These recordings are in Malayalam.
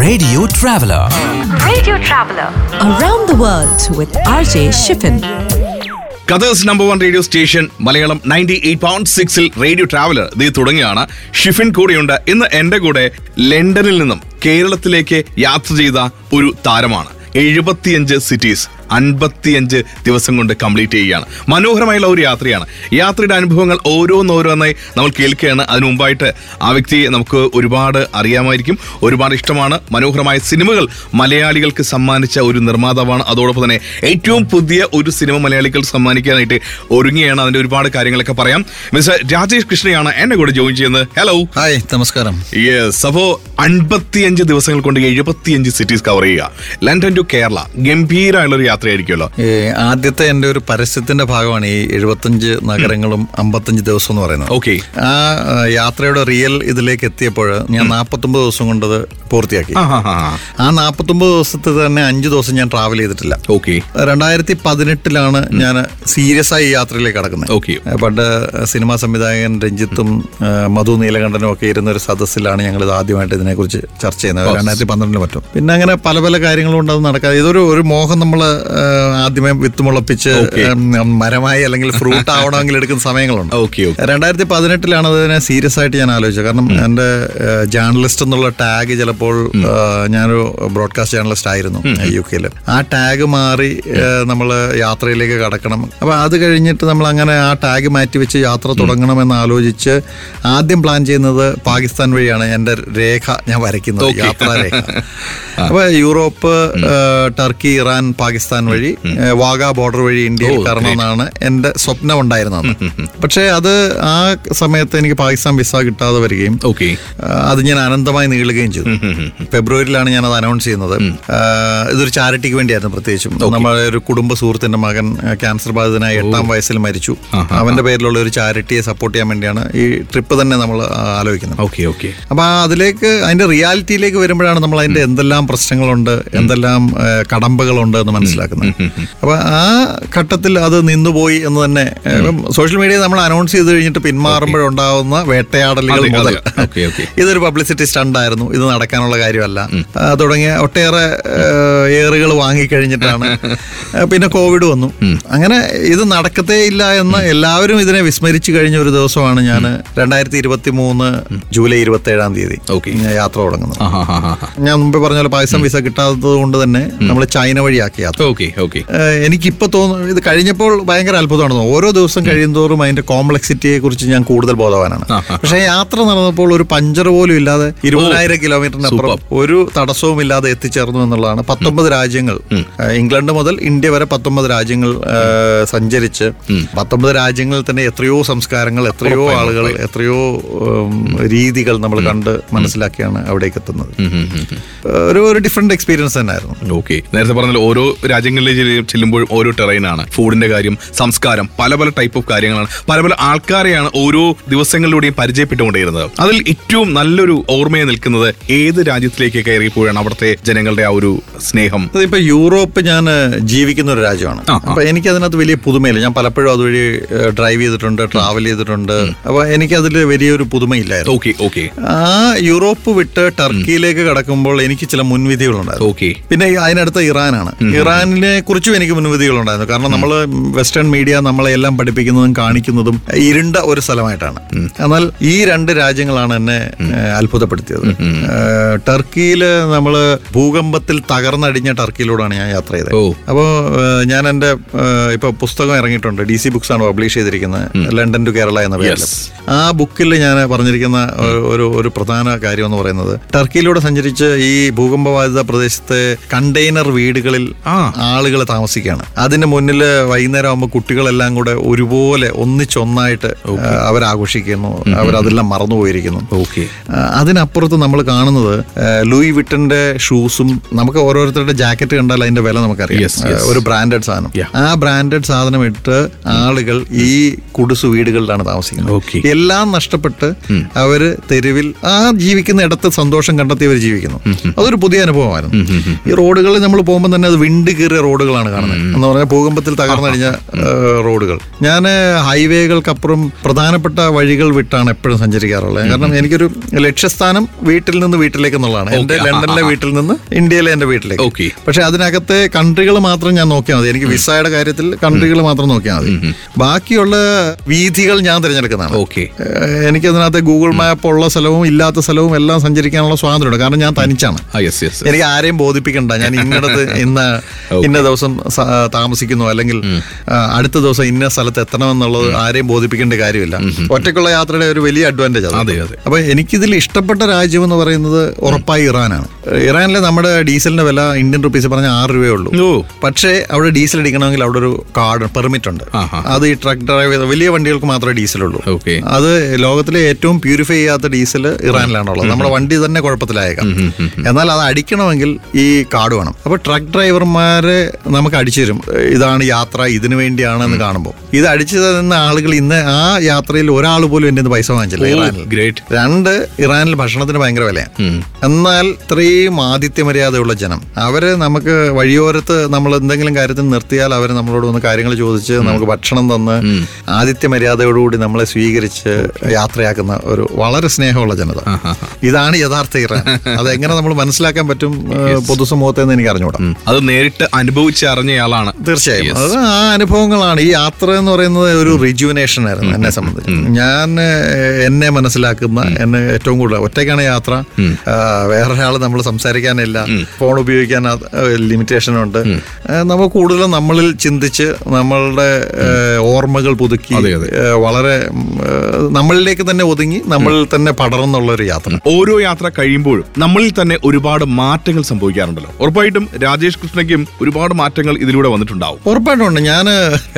Radio Traveler. Radio Traveler. Around the world with RJ Shiffin. കഥേഴ്സ് number one radio station Malayalam ninety eight point സിക്സിൽ റേഡിയോ ട്രാവലർ ഇത് തുടങ്ങിയാണ് ഷിഫിൻ കൂടെയുണ്ട് ഇന്ന് എന്റെ കൂടെ ലണ്ടനിൽ നിന്നും കേരളത്തിലേക്ക് യാത്ര ചെയ്ത ഒരു താരമാണ് എഴുപത്തിയഞ്ച് സിറ്റീസ് അൻപത്തിയഞ്ച് ദിവസം കൊണ്ട് കംപ്ലീറ്റ് ചെയ്യുകയാണ് മനോഹരമായുള്ള ഒരു യാത്രയാണ് യാത്രയുടെ അനുഭവങ്ങൾ ഓരോന്നോരോന്നായി നമ്മൾ കേൾക്കുകയാണ് അതിനു മുമ്പായിട്ട് ആ വ്യക്തിയെ നമുക്ക് ഒരുപാട് അറിയാമായിരിക്കും ഒരുപാട് ഇഷ്ടമാണ് മനോഹരമായ സിനിമകൾ മലയാളികൾക്ക് സമ്മാനിച്ച ഒരു നിർമ്മാതാവാണ് അതോടൊപ്പം തന്നെ ഏറ്റവും പുതിയ ഒരു സിനിമ മലയാളികൾ സമ്മാനിക്കാനായിട്ട് ഒരുങ്ങിയാണ് അതിന്റെ ഒരുപാട് കാര്യങ്ങളൊക്കെ പറയാം മിസ്റ്റർ രാജേഷ് കൃഷ്ണയാണ് എന്നെ കൂടെ ജോയിൻ ചെയ്യുന്നത് ഹലോ ഹായ് നമസ്കാരം യെസ് അപ്പോ അൻപത്തിയഞ്ച് ദിവസങ്ങൾ കൊണ്ട് എഴുപത്തിയഞ്ച് സിറ്റീസ് കവർ ചെയ്യുക ലണ്ടൻ ടു കേരള ഗംഭീരമായുള്ള ഒരു യാത്രയായിരിക്കുമല്ലോ ഈ ആദ്യത്തെ എൻ്റെ ഒരു പരസ്യത്തിന്റെ ഭാഗമാണ് ഈ എഴുപത്തഞ്ച് നഗരങ്ങളും അമ്പത്തഞ്ച് ദിവസം എന്ന് പറയുന്നത് ഓക്കെ ആ ആ, യാത്രയുടെ റിയൽ ഇതിലേക്ക് എത്തിയപ്പോൾ ഞാൻ നാൽപ്പത്തൊമ്പത് ദിവസം കൊണ്ടത് പൂർത്തിയാക്കി ആ നാൽപ്പത്തൊമ്പത് ദിവസത്തെ തന്നെ അഞ്ച് ദിവസം ഞാൻ ട്രാവൽ ചെയ്തിട്ടില്ല ഓക്കെ രണ്ടായിരത്തി പതിനെട്ടിലാണ് ഞാൻ സീരിയസ് ആയി ഈ യാത്രയിലേക്ക് കടക്കുന്നത് ഓക്കെ പണ്ട് സിനിമാ സംവിധായകൻ രഞ്ജിത്തും ആ, മധു നീലകണ്ഠനും ഒക്കെ ഇരുന്ന ഒരു സദസ്സിലാണ് ഞങ്ങൾ ഇത് ആദ്യമായിട്ട് ഇതിനെക്കുറിച്ച് ചർച്ച ചെയ്യുന്നത് രണ്ടായിരത്തി പന്ത്രണ്ടിന് പറ്റും പിന്നെ അങ്ങനെ പല പല കാര്യങ്ങളും കൊണ്ട് അത് നടക്കാതെ ഇതൊരു ഒരു മോഹം നമ്മൾ ആദ്യമേ വിത്ത് മുളപ്പിച്ച് ഉം, മരമായി അല്ലെങ്കിൽ ഫ്രൂട്ട് ആവണമെങ്കിൽ എടുക്കുന്ന സമയങ്ങളുണ്ട് ഓക്കെ ഓക്കെ രണ്ടായിരത്തി പതിനെട്ടിലാണ് അതിനെ സീരിയസ് ആയിട്ട് ഞാൻ ആലോചിച്ചത് കാരണം എൻ്റെ ജേർണലിസ്റ്റ് എന്നുള്ള ടാഗ് ചിലപ്പോൾ ആ, ഞാനൊരു ബ്രോഡ്കാസ്റ്റ് ജേർണലിസ്റ്റ് ആയിരുന്നു യു കെയിൽ ആ ടാഗ് മാറി നമ്മൾ യാത്രയിലേക്ക് കടക്കണം അപ്പൊ അത് കഴിഞ്ഞിട്ട് നമ്മൾ അങ്ങനെ ആ ടാഗ് മാറ്റി വെച്ച് യാത്ര തുടങ്ങണമെന്ന് ആലോചിച്ച് ആദ്യം പ്ലാൻ ചെയ്യുന്നത് പാകിസ്ഥാൻ വഴിയാണ് എൻ്റെ രേഖ ഞാൻ വരയ്ക്കുന്നത് യാത്രാ രേഖ അപ്പൊ യൂറോപ്പ് ആ, ടർക്കി ഇറാൻ പാകിസ്ഥാൻ വഴി ആ, വാഗ ബോർഡർ വഴി ഇന്ത്യയിൽ കയറണമെന്നാണ് എൻ്റെ സ്വപ്നം ഉണ്ടായിരുന്നത് പക്ഷേ അത് ആ സമയത്ത് എനിക്ക് പാകിസ്ഥാൻ വിസ കിട്ടാതെ വരികയും ഓക്കെ ആ, അത് ഞാൻ അനന്തമായി നീളുകയും ചെയ്തു ഫെബ്രുവരിയിലാണ് ഞാൻ അത് അനൗൺസ് ചെയ്യുന്നത് ആ, ഇതൊരു ചാരിറ്റിക്ക് വേണ്ടിയായിരുന്നു പ്രത്യേകിച്ചും നമ്മുടെ ഒരു കുടുംബ സുഹൃത്തിന്റെ മകൻ ആ, ക്യാൻസർ ബാധിതനായി എട്ടാം വയസ്സിൽ മരിച്ചു അവന്റെ പേരിലുള്ള ഒരു ചാരിറ്റിയെ സപ്പോർട്ട് ചെയ്യാൻ വേണ്ടിയാണ് ഈ ട്രിപ്പ് തന്നെ നമ്മൾ ആലോചിക്കുന്നത് ഓക്കെ ഓക്കെ അപ്പൊ ആ അതിലേക്ക് അതിന്റെ റിയാലിറ്റിയിലേക്ക് വരുമ്പോഴാണ് നമ്മൾ അതിന്റെ എന്തെല്ലാം പ്രശ്നങ്ങളുണ്ട് എന്തെല്ലാം ആ, കടമ്പകളുണ്ട് എന്ന് മനസ്സിലാക്കുന്നത് അപ്പൊ ആ ഘട്ടത്തിൽ അത് നിന്നുപോയി എന്ന് തന്നെ സോഷ്യൽ മീഡിയ നമ്മൾ അനൗൺസ് ചെയ്ത് കഴിഞ്ഞിട്ട് പിന്മാറുമ്പോഴുണ്ടാവുന്ന വേട്ടയാടലുകൾ അതെ, മുതൽ അതെ. Okay, okay. ഇതൊരു പബ്ലിസിറ്റി സ്റ്റണ്ട് ആയിരുന്നു ഇത് നടക്കാനുള്ള കാര്യമല്ല ആ, തുടങ്ങിയ ഒട്ടേറെ ഏറുകൾ വാങ്ങിക്കഴിഞ്ഞിട്ടാണ് ആ, പിന്നെ കോവിഡ് വന്നു അങ്ങനെ ഇത് നടക്കത്തേ ഇല്ല എന്ന് എല്ലാവരും ഇതിനെ വിസ്മരിച്ചു കഴിഞ്ഞ ഒരു ദിവസമാണ് ഞാൻ രണ്ടായിരത്തി ഇരുപത്തി മൂന്ന് ജൂലൈ ഇരുപത്തി ഏഴാം തീയതി ഓക്കെ. ഞാൻ യാത്ര തുടങ്ങുന്നത് ഞാൻ മുമ്പ് പറഞ്ഞ പോലെ പാകിസ്ഥാൻ വിസ കിട്ടാത്തത് കൊണ്ട് തന്നെ നമ്മൾ ചൈന വഴിയാക്കി യാത്ര ഓക്കെ ഓക്കെ ഏഹ് എനിക്കിപ്പോ തോന്നുന്നു ഇത് കഴിഞ്ഞപ്പോൾ ഭയങ്കര അത്ഭുതമാണ് തോന്നുന്നത്. ഓരോ ദിവസം കഴിയുന്തോറും അതിന്റെ കോംപ്ലക്സിറ്റിയെ കുറിച്ച് ഞാൻ കൂടുതൽ ബോധവാനാണ് പക്ഷേ യാത്ര നടന്നപ്പോൾ ഒരു പഞ്ചർ പോലും ഇല്ലാതെ ഇരുപതിനായിരം കിലോമീറ്ററിനപ്പുറം ഒരു തടസ്സവും ഇല്ലാതെ എത്തിച്ചേർന്നു എന്നുള്ളതാണ് പത്തൊമ്പത് രാജ്യങ്ങൾ ഏഹ് ഇംഗ്ലണ്ട് മുതൽ ഇന്ത്യ വരെ പത്തൊമ്പത് രാജ്യങ്ങൾ ഏഹ് സഞ്ചരിച്ച് പത്തൊമ്പത് രാജ്യങ്ങളിൽ തന്നെ എത്രയോ സംസ്കാരങ്ങൾ എത്രയോ ആളുകൾ എത്രയോ ഉം, രീതികൾ നമ്മൾ കണ്ട് മനസ്സിലാക്കിയാണ് അവിടേക്ക് എത്തുന്നത് ഒരു ഒരു ഡിഫറെന്റ് എക്സ്പീരിയൻസ് തന്നെയായിരുന്നു ഓക്കെ നേരത്തെ പറഞ്ഞാൽ ഓരോ രാജ്യങ്ങളിലേക്ക് ചെല്ല് ചെല്ലുമ്പോഴും ഓരോ ടെറൈനാണ് ഫുഡിന്റെ കാര്യം സംസ്കാരം പല പല ടൈപ്പ് ഓഫ് കാര്യങ്ങളാണ് പല പല ആൾക്കാരെയാണ് ഓരോ ദിവസങ്ങളിലൂടെയും പരിചയപ്പെട്ടുകൊണ്ടിരുന്നത് അതിൽ ഏറ്റവും നല്ലൊരു ഓർമ്മയെ നിൽക്കുന്നത് ഏത് രാജ്യത്തിലേക്ക് കയറിയപ്പോഴാണ് അവിടുത്തെ ജനങ്ങളുടെ ആ ഒരു സ്നേഹം ഇപ്പൊ യൂറോപ്പ് ഞാൻ ജീവിക്കുന്ന ഒരു രാജ്യമാണ് അപ്പൊ എനിക്ക് അതിനകത്ത് വലിയ പുതുമയില്ല ഞാൻ പലപ്പോഴും അതുവഴി ഡ്രൈവ് ചെയ്തിട്ടുണ്ട് ട്രാവൽ ചെയ്തിട്ടുണ്ട് അപ്പൊ എനിക്ക് അതിൽ വലിയൊരു പുതുമയില്ലായിരുന്നു ഓക്കെ ഓക്കെ ആ യൂറോപ്പ് വിട്ട് ടർക്കിയിലേക്ക് കടക്കുമ്പോൾ എനിക്ക് ചില മുൻവിധികളുണ്ടായിരുന്നു ഓക്കെ പിന്നെ ഈ അതിനടുത്ത ഇറാനാണ് ഇറാനിനെ കുറിച്ചും എനിക്ക് മുൻവിധികളുണ്ടായിരുന്നു കാരണം നമ്മൾ വെസ്റ്റേൺ മീഡിയ നമ്മളെ എല്ലാം പഠിപ്പിക്കുന്നതും കാണിക്കുന്നതും ഇരുണ്ട ഒരു സ്ഥലമായിട്ടാണ് എന്നാൽ ഈ രണ്ട് രാജ്യങ്ങളാണ് എന്നെ ഏഹ്, അത്ഭുതപ്പെടുത്തിയത് ഏഹ്, ടർക്കിയില് നമ്മൾ ഭൂകമ്പത്തിൽ തകർന്നടിഞ്ഞ ടർക്കിയിലൂടെയാണ് ഞാൻ യാത്ര ചെയ്തത് ഓ. അപ്പോൾ ഞാൻ എൻ്റെ ഏഹ്, ഇപ്പൊ പുസ്തകം ഇറങ്ങിയിട്ടുണ്ട് ഡി സി ബുക്സ് ആണ് പബ്ലിഷ് ചെയ്തിരിക്കുന്നത് ലണ്ടൻ ടു കേരള എന്ന പേരിൽ Yes. ആ ബുക്കിൽ ഞാൻ പറഞ്ഞിരിക്കുന്ന ഒരു- ഒരു ഒരു പ്രധാന കാര്യം എന്ന് പറയുന്നത് ടർക്കിയിലൂടെ സഞ്ചരിച്ച് ഈ ഭൂകമ്പബാധിത പ്രദേശത്തെ കണ്ടെയ്നർ വീടുകളിൽ ആ. ആളുകൾ താമസിക്കുകയാണ് അതിന് മുന്നിൽ വൈകുന്നേരം ആകുമ്പോൾ കുട്ടികളെല്ലാം കൂടെ ഒരുപോലെ ഒന്നിച്ചൊന്നായിട്ട് അവരാഘോഷിക്കുന്നു അവരതെല്ലാം മറന്നുപോയിരിക്കുന്നു ഓക്കെ ആ, അതിനപ്പുറത്ത് നമ്മൾ കാണുന്നത് ആ, ലൂയി വിട്ടന്റെ ഷൂസും നമുക്ക് ഓരോരുത്തരുടെ ജാക്കറ്റ് കണ്ടാൽ അതിന്റെ വില നമുക്കറിയാം Yes, yes. ആ, ഒരു ബ്രാൻഡഡ് സാധനം Yeah. ആ ബ്രാൻഡഡ് സാധനം ഇട്ട് ആളുകൾ ഈ കുടിസു വീടുകളിലാണ് താമസിക്കുന്നത് Okay. എല്ലാം നഷ്ടപ്പെട്ട് അവര് തെരുവിൽ ആ ജീവിക്കുന്ന ഇടത്ത് സന്തോഷം കണ്ടെത്തിയവർ ജീവിക്കുന്നു അതൊരു പുതിയ അനുഭവമായിരുന്നു ഈ റോഡുകളിൽ നമ്മൾ പോകുമ്പോൾ തന്നെ അത് വിണ്ട് കീറിയ റോഡുകളാണ് കാണുന്നത് എന്ന് പറഞ്ഞാൽ ഭൂകമ്പത്തിൽ തകർന്നടിഞ്ഞ ഏഹ്, റോഡുകൾ ഞാൻ ഹൈവേകൾക്കപ്പുറം പ്രധാനപ്പെട്ട വഴികൾ വിട്ടാണ് എപ്പോഴും സഞ്ചരിക്കാറുള്ളത് കാരണം എനിക്കൊരു ലക്ഷ്യസ്ഥാനം വീട്ടിൽ നിന്ന് വീട്ടിലേക്ക് എന്നുള്ളതാണ് എന്റെ Okay. ആ, ലണ്ടനിലെ വീട്ടിൽ നിന്ന് ഇന്ത്യയിലെ എന്റെ വീട്ടിലേക്ക് Okay. പക്ഷെ അതിനകത്തെ കൺട്രികൾ മാത്രം ഞാൻ നോക്കിയാൽ മതി എനിക്ക് വിസയുടെ കാര്യത്തിൽ കൺട്രികൾ മാത്രം നോക്കിയാൽ മതി ബാക്കിയുള്ള വീഥികൾ ഞാൻ തിരഞ്ഞെടുക്കുന്നതാണ് ഓക്കെ ഏഹ് എനിക്കതിനകത്ത് ഗൂഗിൾ മാപ്പ് ഉള്ള സ്ഥലവും ഇല്ലാത്ത സ്ഥലവും എല്ലാം സഞ്ചരിക്കാനുള്ള സ്വാതന്ത്ര്യമുണ്ട് കാരണം ഞാൻ തനിച്ചാണ് ആ യെസ് യെസ് എനിക്ക് ആരെയും ബോധിപ്പിക്കണ്ട ഞാൻ ഇന്നിടത്ത് ഇന്ന് ഇന്ന ദിവസം സ- താമസിക്കുന്നു അല്ലെങ്കിൽ ആ, അടുത്ത ദിവസം ഇന്ന സ്ഥലത്ത് എത്തണമെന്നുള്ളത് ആരെയും ബോധിപ്പിക്കേണ്ട കാര്യമില്ല ഒറ്റയ്ക്കുള്ള യാത്രയുടെ ഒരു വലിയ അഡ്വാൻറ്റേജ് അതെ, അതെ. അപ്പൊ എനിക്കിതിൽ ഇഷ്ടപ്പെട്ട രാജ്യം എന്ന് പറയുന്നത് ഉറപ്പായി ഇറാനാണ് ഇറാനിലെ നമ്മുടെ ഡീസലിന്റെ വില ഇന്ത്യൻ റുപ്പീസ് പറഞ്ഞ ആറ് രൂപയേ ഉള്ളൂ ഓ പക്ഷേ അവിടെ ഡീസൽ അടിക്കണമെങ്കിൽ അവിടെ ഒരു കാർഡ് പെർമിറ്റ് ഉണ്ട് ആഹാ. അത് ഈ ട്രക്ക് ഡ്രൈവ് ചെയ്ത വലിയ വണ്ടികൾക്ക് മാത്രമേ ഡീസലുള്ളൂ ഓക്കെ അത് ലോകത്തിലെ ഏറ്റവും പ്യൂരിഫൈ ചെയ്യാത്ത ഡീസൽ ഇറാനിലാണുള്ളത് നമ്മുടെ വണ്ടി തന്നെ കുഴപ്പത്തിലായേക്കാം എന്നാൽ അത് അടിക്കണമെങ്കിൽ ഈ കാർഡ് വേണം അപ്പൊ ട്രക്ക് ഡ്രൈവർമാരെ നമുക്ക് അടിച്ചു തരും ഇതാണ് യാത്ര ഇതിനു വേണ്ടിയാണെന്ന് കാണുമ്പോൾ ഇത് അടിച്ചു തരുന്ന ആളുകൾ ഇന്ന് ആ യാത്രയിൽ ഒരാൾ പോലും എൻ്റെ പൈസ വാങ്ങിച്ചില്ല ഇറാനിൽ ഗ്രേറ്റ് രണ്ട് ഇറാനിൽ ഭക്ഷണത്തിന് ഭയങ്കര വിലയാണ് എന്നാൽ ഇത്രയും ആതിഥ്യ മര്യാദയുള്ള ജനം അവര് നമുക്ക് വഴിയോരത്ത് നമ്മൾ എന്തെങ്കിലും കാര്യത്തിൽ നിർത്തിയാൽ അവർ നമ്മളോട് വന്ന് കാര്യങ്ങൾ ചോദിച്ച് നമുക്ക് ഭക്ഷണം തന്ന് ആതിഥ്യ മര്യാദയോടുകൂടി നമ്മളെ സ്വീകരിച്ച് യാത്രയാക്കുന്ന ഒരു വളരെ സ്നേഹമുള്ള ജനത ഇതാണ് യഥാർത്ഥ ഇറാൻ അതെങ്ങനെ നമ്മൾ മനസ്സിലാക്കാൻ പറ്റും ഏഹ്, പൊതുസമൂഹത്തെ എന്ന് എനിക്ക് അറിഞ്ഞുകൂടാ അത് നേരിട്ട് അനുഭവിച്ച് അറിഞ്ഞയാളാണ് തീർച്ചയായും അത് ആ അനുഭവങ്ങളാണ് ഈ യാത്ര എന്ന് പറയുന്നത് ഒരു റിജുവിനേഷൻ ആയിരുന്നു എന്നെ സംബന്ധിച്ച് ഞാൻ ഏഹ്, എന്നെ മനസ്സിലാക്കുന്ന എന്നെ ഏറ്റവും കൂടുതൽ ഒറ്റയ്ക്കാണ് യാത്ര വേറൊരാൾ നമ്മൾ സംസാരിക്കാനില്ല ഫോൺ ഉപയോഗിക്കാൻ ലിമിറ്റേഷൻ ഉണ്ട് ഏഹ്, നമ്മൾ കൂടുതലും നമ്മളിൽ ചിന്തിച്ച് നമ്മളുടെ ഏഹ്, ഓർമ്മകൾ പുതുക്കി അതെ, അതെ. ഏഹ്, വളരെ ഉം, ഏഹ്, നമ്മളിലേക്ക് തന്നെ ഒതുങ്ങി നമ്മളിൽ തന്നെ പടർന്നുള്ള ഒരു യാത്ര ഓരോ യാത്ര കഴിയുമ്പോഴും നമ്മളിൽ തന്നെ ഒരുപാട് മാറ്റങ്ങൾ സംഭവിക്കാറുണ്ടല്ലോ ഉറപ്പായിട്ടും രാജേഷ് കൃഷ്ണയ്ക്കും ഒരുപാട് മാറ്റങ്ങൾ ഇതിലൂടെ വന്നിട്ടുണ്ടാവും ഉറപ്പായിട്ടും ഉണ്ട് ഞാൻ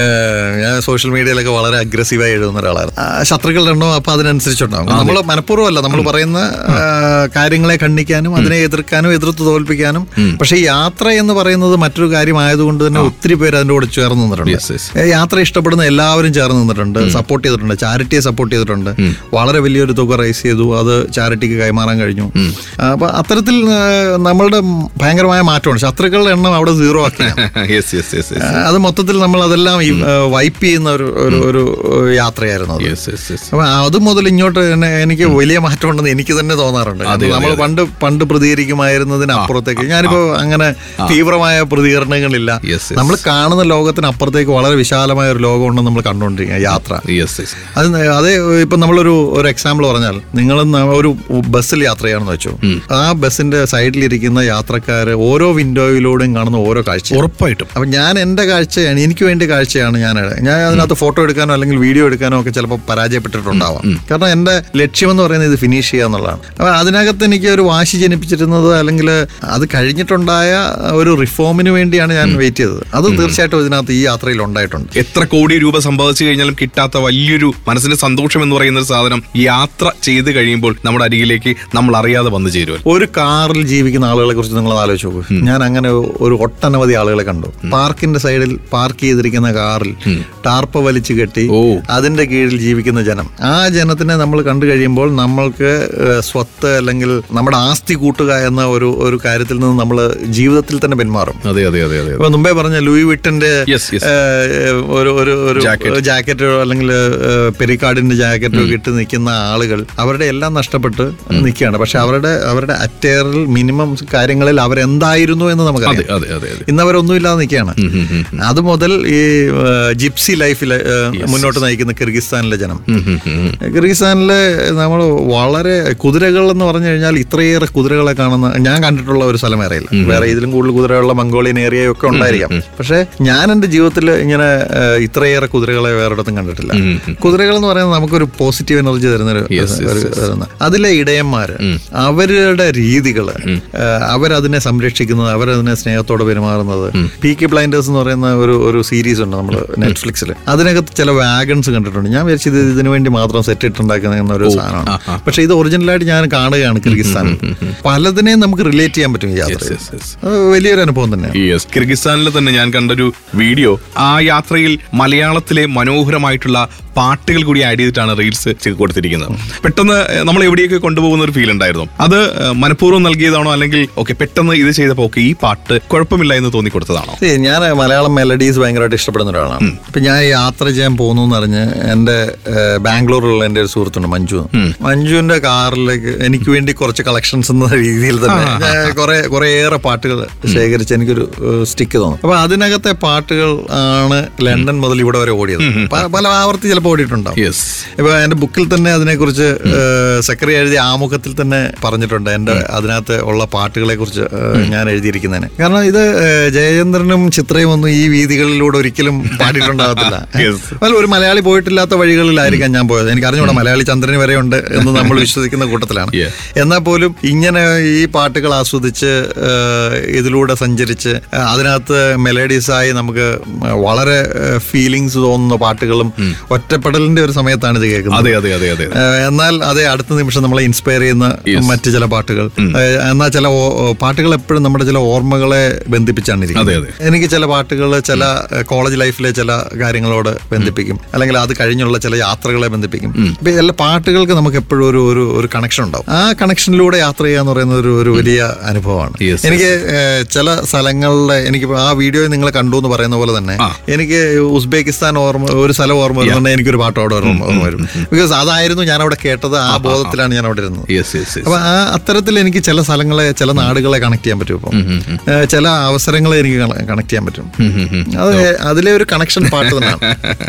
ഞാൻ സോഷ്യൽ മീഡിയയിലൊക്കെ വളരെ അഗ്രസീവായി എഴുതുന്ന ഒരാളാണ് ആ, ശത്രുക്കളുടെ എണ്ണം അപ്പൊ അതിനനുസരിച്ചുണ്ടാവും നമ്മൾ മനഃപൂർവ്വമല്ല നമ്മൾ പറയുന്ന ആ, കാര്യങ്ങളെ ഖണ്ഡിക്കാനും അതിനെ എതിർക്കാനും എതിർത്ത് തോൽപ്പിക്കാനും പക്ഷെ ഈ യാത്ര എന്ന് പറയുന്നത് മറ്റൊരു കാര്യമായതുകൊണ്ട് തന്നെ ഒത്തിരി പേര് അതിന്റെ കൂടെ ചേർന്ന് നിന്നിട്ടുണ്ട് Yes, yes. ഏ, യാത്ര ഇഷ്ടപ്പെടുന്ന എല്ലാവരും ചേർന്ന് നിന്നിട്ടുണ്ട് സപ്പോർട്ട് ചെയ്തിട്ടുണ്ട് ചാരിറ്റിയെ സപ്പോർട്ട് ചെയ്തിട്ടുണ്ട് വളരെ വലിയൊരു തുക റൈസ് ചെയ്തു അത് ചാരിറ്റിക്ക് കൈമാറാൻ കഴിഞ്ഞു അപ്പൊ അത്തരത്തിൽ ആ, നമ്മളുടെ ഭയങ്കരമായ മാറ്റമാണ് ശത്രുക്കളുടെ എണ്ണം അവിടെ സീറോ ആക്കിയാണ് യെസ് യെസ് യെസ് ആ, അത് മൊത്തത്തിൽ നമ്മൾ അതെല്ലാം വൈപ്പ് ചെയ്യുന്ന ഒരു ഒരു ഒരു യാത്രയായിരുന്നു അത് യെസ് യെസ് യെസ് അപ്പൊ അത് മുതൽ ഇങ്ങോട്ട് തന്നെ എനിക്ക് വലിയ മാറ്റം ഉണ്ടെന്ന് എനിക്ക് തന്നെ തോന്നാറുണ്ട് അതെ, നമ്മൾ അതെ. പണ്ട് പണ്ട് പ്രതികരിക്കുമായിരുന്നതിന് അപ്പുറത്തേക്ക് ഞാനിപ്പോ അങ്ങനെ തീവ്രമായ പ്രതികരണങ്ങളില്ല Yes, yes. നമ്മൾ കാണുന്ന ലോകത്തിന് അപ്പുറത്തേക്ക് വളരെ വിശാലമായ ഒരു ലോകമുണ്ടെന്ന് നമ്മൾ കണ്ടുകൊണ്ടിരിക്കുക യാത്ര യെസ് യെസ് അത് ന- അതേ ഇപ്പൊ നമ്മളൊരു ഒരു എക്സാമ്പിൾ പറഞ്ഞാൽ നിങ്ങൾ ഒരു ബസ്സിൽ യാത്ര ചെയ്യാണെന്ന് വെച്ചു ആ ബസ്സിന്റെ സൈഡിലിരിക്കുന്ന യാത്രക്കാര് ഓരോ വിൻഡോയിലൂടെയും കാണുന്ന ഓരോ കാഴ്ച ഉറപ്പായിട്ടും അപ്പൊ ഞാൻ എന്റെ കാഴ്ചയാണ് എനിക്ക് വേണ്ടി കാഴ്ചയാണ് ഞാൻ ഞാൻ അതിനകത്ത് ഫോട്ടോ എടുക്കാനോ അല്ലെങ്കിൽ വീഡിയോ എടുക്കാനോ ഒക്കെ ചിലപ്പോൾ പരാജയപ്പെട്ടിട്ടുണ്ടാവാം കാരണം എന്റെ ലക്ഷ്യമെന്ന് പറയുന്നത് ഇത് ഫിനിഷ് ചെയ്യുക എന്നുള്ളതാണ് അപ്പൊ അതിനകത്ത് എനിക്ക് ഒരു വാശി ജനിപ്പിച്ചിരുന്നത് അല്ലെങ്കിൽ അത് കഴിഞ്ഞിട്ടുണ്ടായ ഒരു റിഫോമിന് വേണ്ടിയാണ് ഞാൻ വെയിറ്റ് ചെയ്തത് അത് തീർച്ചയായിട്ടും ഇതിനകത്ത് ഈ യാത്രയിൽ ഉണ്ടായിട്ടുണ്ട് എത്ര കോടി രൂപ സമ്പാദിച്ചു കഴിഞ്ഞാലും കിട്ടാത്ത വലിയൊരു മനസ്സിന് സന്തോഷം എന്ന് പറയുന്ന ഒരു സാധനം യാത്ര ചെയ്ത് കഴിയുമ്പോൾ നമ്മുടെ അരികിലേക്ക് നമ്മൾ അറിയാതെ വന്നു ചേരുമല്ലോ ഒരു കാറിൽ ജീവിക്കുന്ന ആളുകളെ കുറിച്ച് നിങ്ങൾ ആലോചിച്ച് നോക്കൂ ഞാൻ അങ്ങനെ ഒരു ഒട്ടനവധി ആളുകളെ കണ്ടു പാർക്കിന്റെ സൈഡിൽ പാർക്ക് ചെയ്തിരിക്കുന്ന കാറിൽ ടാർപ്പ വലിച്ചു കെട്ടി ഓ. അതിന്റെ കീഴിൽ ജീവിക്കുന്ന ജനം ആ ജനത്തിനെ നമ്മൾ കണ്ടു കഴിയുമ്പോൾ നമ്മൾക്ക് ഏഹ്, സ്വത്ത് അല്ലെങ്കിൽ നമ്മുടെ ആസ്തി കൂട്ടുക എന്ന ഒരു ഒരു കാര്യത്തിൽ നിന്ന് നമ്മൾ ജീവിതത്തിൽ തന്നെ പിന്മാറും അതെ അതെ അതെ അതെ ഇപ്പൊ മുമ്പേ പറഞ്ഞ ലൂയി വിട്ടന്റെ Yes, yes. ഏഹ്, ഒരു ഒരു ഒരു Jacket. ജാക്കറ്റോ അല്ലെങ്കിൽ ഏഹ്, പെരിക്കാർഡിന്റെ ജാക്കറ്റോ ഒക്കെ ഇട്ട് നിൽക്കുന്ന ആളുകൾ അവരുടെ എല്ലാം നഷ്ടപ്പെട്ട് നിൽക്കുകയാണ് പക്ഷെ അവരുടെ അവരുടെ അറ്റയറിൽ മിനിമം കാര്യങ്ങളിൽ അവരെന്തായിരുന്നു എന്ന് അതെ നമുക്കറിയാം അതെ അതെ അതെ ഇന്ന് അവരൊന്നുമില്ലാതെ നിൽക്കുകയാണ് അത് മുതൽ ഈ ഏഹ്, ജിപ്സി ലൈഫിൽ മുന്നോട്ട് നയിക്കുന്ന കിർഗിസ്ഥാനിലെ ജനം കിർഗിസ്ഥാനിലെ നമ്മൾ വളരെ കുതിരകൾ എന്ന് പറഞ്ഞു കഴിഞ്ഞാൽ ഇത്രയേറെ കുതിരകളെ കാണുന്ന ഞാൻ കണ്ടിട്ടുള്ള ഒരു സ്ഥലം അറിയില്ല വേറെ ഇതിലും കൂടുതൽ കുതിരകളുള്ള മംഗോളിയൻ ഏരിയ ഒക്കെ ഉണ്ടായിരിക്കാം പക്ഷെ ഞാൻ എന്റെ ജീവിതത്തിൽ ഇങ്ങനെ ഏഹ്, ഇത്രയേറെ കുതിരകളെ വേറൊരിടത്തും കണ്ടിട്ടില്ല കുതിരകൾ എന്ന് പറയുന്നത് നമുക്കൊരു പോസിറ്റീവ് എനർജി തരുന്ന ഒരു Yes, yes, ഒരു- തരുന്ന. അതിലെ ഇടയന്മാര് അവരുടെ രീതികള് ഏഹ്, അവരതിനെ സംരക്ഷിക്കുന്നത് അവരതിനെ സ്നേഹത്തോടെ പെരുമാറുന്നത് പി കെ ബ്ലൈൻഡേഴ്സ് എന്ന് പറയുന്ന ഒരു ഒരു സീരീസ് ഉണ്ട് നമ്മൾ നെറ്റ്ഫ്ലിക്സിൽ അതിനകത്ത് ചില വാഗൺസ് കണ്ടിട്ടുണ്ട് ഞാൻ വിചാരിച്ചത് ഇത് ഇതിനു വേണ്ടി മാത്രം സെറ്റ് ഇട്ടുണ്ടാക്കുന്ന ഒരു സാധനമാണ് പക്ഷെ ഇത് ഒറിജിനലായിട്ട് ഞാൻ കാണുകയാണ് കിർഗിസ്ഥാനിൽ പലതിനെയും നമുക്ക് റിലേറ്റ് ചെയ്യാൻ പറ്റും ഈ യാത്ര yes, yes. അത് വലിയൊരു അനുഭവം തന്നെയാണ് യെസ് കിർഗിസ്ഥാനിൽ തന്നെ ഞാൻ കണ്ടൊരു വീഡിയോ ആ യാത്രയിൽ മലയാളത്തിലെ മനോഹരമായിട്ടുള്ള പാട്ടുകൾ കൂടി ആഡ് ചെയ്തിട്ടാണ് റീൽസ് കൊടുത്തിരിക്കുന്നത് പെട്ടെന്ന് ഏഹ്, നമ്മൾ എവിടെയൊക്കെ കൊണ്ടുപോകുന്ന ഒരു ഫീൽ ഉണ്ടായിരുന്നു അത് ഏഹ്, മനഃപൂർവ്വം നൽകിയതാണോ അല്ലെങ്കിൽ ഓക്കെ പെട്ടെന്ന് ഇത് ചെയ്തപ്പോൾ ഓക്കെ ഈ പാട്ട് കുഴപ്പമില്ല എന്ന് തോന്നി കൊടുത്തതാണോ See, ഞാൻ മലയാളം മെലഡീസ് ഭയങ്കരമായിട്ട് ഇഷ്ടപ്പെടുന്ന ഒരാളാണ് ഇപ്പൊ ഞാൻ യാത്ര ചെയ്യാൻ പോകുന്നു എന്ന് അറിഞ്ഞ് എന്റെ ഏഹ്, ബാംഗ്ലൂരിലുള്ള എന്റെ ഒരു സുഹൃത്തുണ്ട് മഞ്ജു മഞ്ജുവിന്റെ കാറിലേക്ക് എനിക്ക് വേണ്ടി കുറച്ച് കളക്ഷൻസ് എന്ന രീതിയിൽ തന്നെ ഞാൻ കുറെ കുറേയേറെ പാട്ടുകൾ ശേഖരിച്ച് എനിക്കൊരു സ്റ്റിക്ക് തന്നു അപ്പൊ അതിനകത്തെ പാട്ടുകൾ ആണ് ലണ്ടൻ മുതൽ ഇവിടെ വരെ ഓടിയത് പ- പല ആവർത്തി ചിലപ്പോൾ ഓടിയിട്ടുണ്ടാവും യെസ് ഇപ്പൊ എന്റെ ബുക്കിൽ തന്നെ അതിനെക്കുറിച്ച് സെക്രട്ടറി എഴുതിയ ആമുഖത്തിൽ തന്നെ പറഞ്ഞിട്ടുണ്ട് എന്റെ അതിനകത്ത് ഉള്ള പാട്ടുകളെ കുറിച്ച് ഞാൻ എഴുതിയിരിക്കുന്നതിന് കാരണം ഇത് ഏഹ്, ജയചന്ദ്രനും ചിത്രയും ഒന്നും ഈ വീതികളിലൂടെ ഒരിക്കലും പാടിയിട്ടുണ്ടാകത്തില്ല Yes. അല്ല ഒരു മലയാളി പോയിട്ടില്ലാത്ത വഴികളിലായിരിക്കാം ഞാൻ പോയത് എനിക്ക് അറിഞ്ഞൂടാ മലയാളി ചന്ദ്രന് വരെ ഉണ്ട് എന്ന് നമ്മൾ വിശ്വസിക്കുന്ന കൂട്ടത്തിലാണ് Yeah. എന്നാൽ പോലും ഇങ്ങനെ ഈ പാട്ടുകൾ ആസ്വദിച്ച് ഏഹ്, ഇതിലൂടെ സഞ്ചരിച്ച് ഏഹ്, അതിനകത്ത് മെലഡീസായി നമുക്ക് വളരെ ഫീലിങ്സ് തോന്നുന്ന പാട്ടുകളും ഒറ്റപ്പെടലിന്റെ ഒരു സമയത്താണ് ഇത് കേൾക്കുന്നത് അതെ അതെ അതെ അതെ ഏഹ് എന്നാൽ അതേ അടുത്ത നിമിഷം നമ്മളെ ഇൻസ്പയർ ചെയ്യുന്ന Yes. മറ്റ് ചില പാട്ടുകൾ ഏഹ് എന്നാൽ ചില ഓ- ഓ- പാട്ടുകൾ എപ്പോഴും നമ്മുടെ ചില ഓർമ്മകളെ ബന്ധിപ്പിച്ചാണ് ഇരിക്കുന്നത്. അതെ, അതെ. എനിക്ക് ചില പാട്ടുകൾ ചില ഏഹ് കോളേജ് ലൈഫിലെ ചില കാര്യങ്ങളോട് ബന്ധിപ്പിക്കും അല്ലെങ്കിൽ അത് കഴിഞ്ഞുള്ള ചില യാത്രകളെ ബന്ധിപ്പിക്കും ഇപ്പൊ എല്ലാ പാട്ടുകൾക്ക് നമുക്ക് എപ്പോഴും ഒരു ഒരു ഒരു കണക്ഷൻ ഉണ്ടാവും ആ കണക്ഷനിലൂടെ യാത്ര ചെയ്യുക എന്ന് പറയുന്നത് ഒരു ഒരു വലിയ അനുഭവമാണ് Yes, എനിക്ക് ഏഹ് ചില സ്ഥലങ്ങളിലെ എനിക്ക് ആ വീഡിയോ നിങ്ങൾ കണ്ടു എന്ന് പറയുന്ന പോലെ തന്നെ ആ. എനിക്ക് ഉസ്ബെക്കിസ്ഥാൻ ഓർമ്മ ഒരു സ്ഥലം ഓർമ്മ വരുന്നുണ്ടെങ്കിൽ എനിക്കൊരു പാട്ട് അവിടെ ഓർമ്മ ഓർമ്മ വരും ബിക്കോസ് അതായിരുന്നു ഞാൻ അവിടെ കേട്ടത് ആ ബോധത്തിലാണ് ഞാൻ അവിടെ ഇരുന്നത് യെസ് യെസ് അപ്പൊ ആ അത്തരത്തിൽ എനിക്ക് ചില സ്ഥലങ്ങളെ ചില നാടുകളെ കണക്ട് ചെയ്യാൻ പറ്റും ഇപ്പം ഏഹ് ചില അവസരങ്ങളെ എനിക്ക് കണക്ട് ചെയ്യാൻ പറ്റും അത് അതിലെ ഒരു കണക്ഷൻ പാട്ട് തന്നെയാണ്